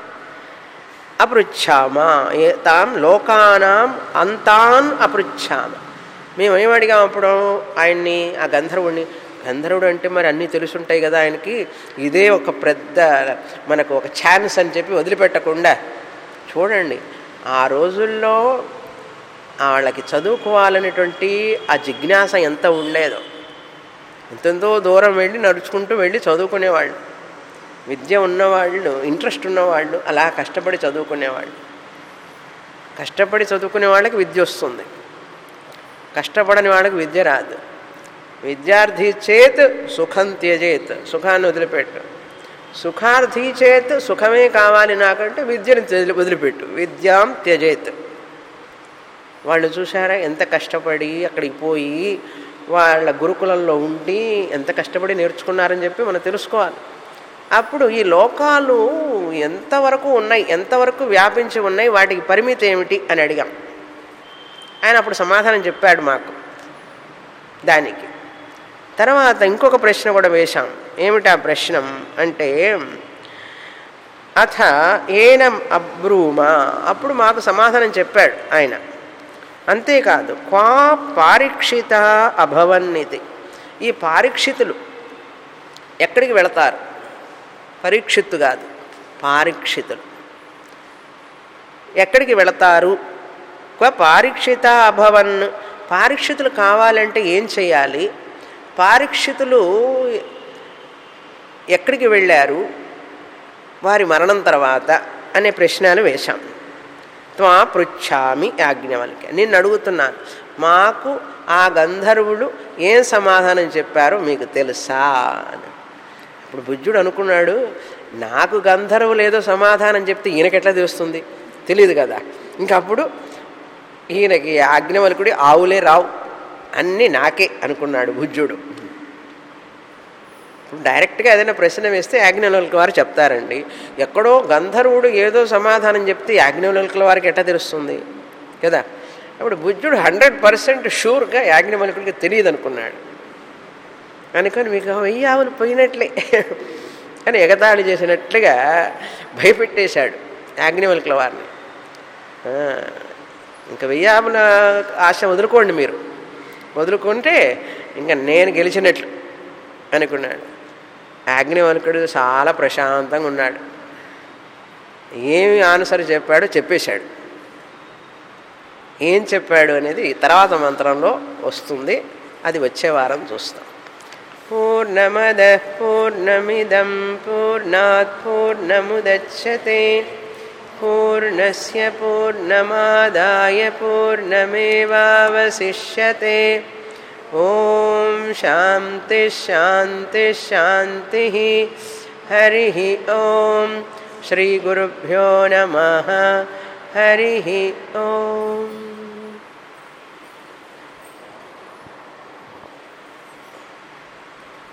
అపృచ్ఛామ ఏ తాం లోకానాం అంతాన్ అపృచ్ఛామ మేము ఏమడిగాం అప్పుడు ఆయన్ని ఆ గంధర్వుడిని గంధర్వుడు అంటే మరి అన్నీ తెలుసుంటాయి కదా ఆయనకి ఇదే ఒక పెద్ద మనకు ఒక ఛాన్స్ అని చెప్పి వదిలిపెట్టకుండా చూడండి ఆ రోజుల్లో వాళ్ళకి చదువుకోవాలనేటువంటి ఆ జిజ్ఞాస ఎంత ఉండేదో ఎంతెంతో దూరం వెళ్ళి నడుచుకుంటూ వెళ్ళి చదువుకునేవాళ్ళు విద్య ఉన్నవాళ్ళు ఇంట్రెస్ట్ ఉన్నవాళ్ళు అలా కష్టపడి చదువుకునేవాళ్ళు కష్టపడి చదువుకునే వాళ్ళకి విద్య వస్తుంది కష్టపడని వాళ్ళకి విద్య రాదు విద్యార్థి చేత్ సుఖం త్యజేత్ సుఖాన్ని వదిలిపెట్టు సుఖార్థి చేత్ సుఖమే కావాలి నాకంటే విద్యను తెలి- వదిలిపెట్టు విద్యాం త్యజేత్ వాళ్ళు చూసారా ఎంత కష్టపడి అక్కడికి పోయి వాళ్ళ గురుకులంలో ఉండి ఎంత కష్టపడి నేర్చుకున్నారని చెప్పి మనం తెలుసుకోవాలి అప్పుడు ఈ లోకాలు ఎంతవరకు ఉన్నాయి ఎంతవరకు వ్యాపించి ఉన్నాయి వాటికి పరిమితి ఏమిటి అని అడిగాం ఆయన అప్పుడు సమాధానం చెప్పాడు మాకు దానికి తర్వాత ఇంకొక ప్రశ్న కూడా వేశాం ఏమిటి ఆ ప్రశ్న అంటే అథ ఏనం అబ్రూమ అప్పుడు మాకు సమాధానం చెప్పాడు ఆయన అంతేకాదు క్వా పారీక్షిత అభవన్నితి ఈ పారీక్షితులు ఎక్కడికి వెళతారు పరీక్షిత్తు కాదు పారీక్షితులు ఎక్కడికి వెళతారు క్వ పారీక్షిత అభవన్ పారీక్షితులు కావాలంటే ఏం చేయాలి పారీక్షితులు ఎక్కడికి వెళ్ళారు వారి మరణం తర్వాత అనే ప్రశ్నలు వేశాం త్వా పృచ్ఛామి యాజ్ఞవల్క్య నిన్ను అడుగుతున్నాను మాకు ఆ గంధర్వులు ఏం సమాధానం చెప్పారో మీకు తెలుసా అని ఇప్పుడు బుజ్జుడు అనుకున్నాడు నాకు గంధర్వులు ఏదో సమాధానం చెప్తే ఈయనకి ఎట్లా తెలుస్తుంది తెలియదు కదా ఇంకప్పుడు ఈయనకి ఆజ్ఞవల్కుడి ఆవులే రావు అన్నీ నాకే అనుకున్నాడు భుజ్యుడు ఇప్పుడు డైరెక్ట్గా ఏదైనా ప్రశ్న వేస్తే యాజ్ఞవల్క వారు చెప్తారండి ఎక్కడో గంధర్వుడు ఏదో సమాధానం చెప్తే యాజ్ఞవల్కుల వారికి ఎట్లా తెలుస్తుంది కదా అప్పుడు బుద్ధుడు హండ్రెడ్ పర్సెంట్ షూర్గా యాజ్ఞవల్కుడికి తెలియదు అనుకున్నాడు అనుకొని మీకు వెయ్యి ఆవులు పోయినట్లే అని ఎగతాళి చేసినట్లుగా భయపెట్టేశాడు యాజ్ఞవల్కుల వారిని ఆ, ఇంకా వెయ్యి ఆవుల ఆశ వదులుకోండి మీరు వదులుకుంటే ఇంకా నేను గెలిచినట్లు అనుకున్నాడు అగ్నివల్కుడు చాలా ప్రశాంతంగా ఉన్నాడు ఏమి ఆన్సర్ చెప్పాడో చెప్పేశాడు ఏం చెప్పాడు అనేది తర్వాత మంత్రంలో వస్తుంది అది వచ్చే వారం చూస్తాం పూర్ణమద పూర్ణమిదం పూర్ణాత్ పూర్ణముదచ్చతే పూర్ణస్య పూర్ణమాదాయ పూర్ణమేవావశిష్యతే ఓం శాంతి శాంతి శాంతి హరి ఓం శ్రీ గురుభ్యో నమ హరి ఓం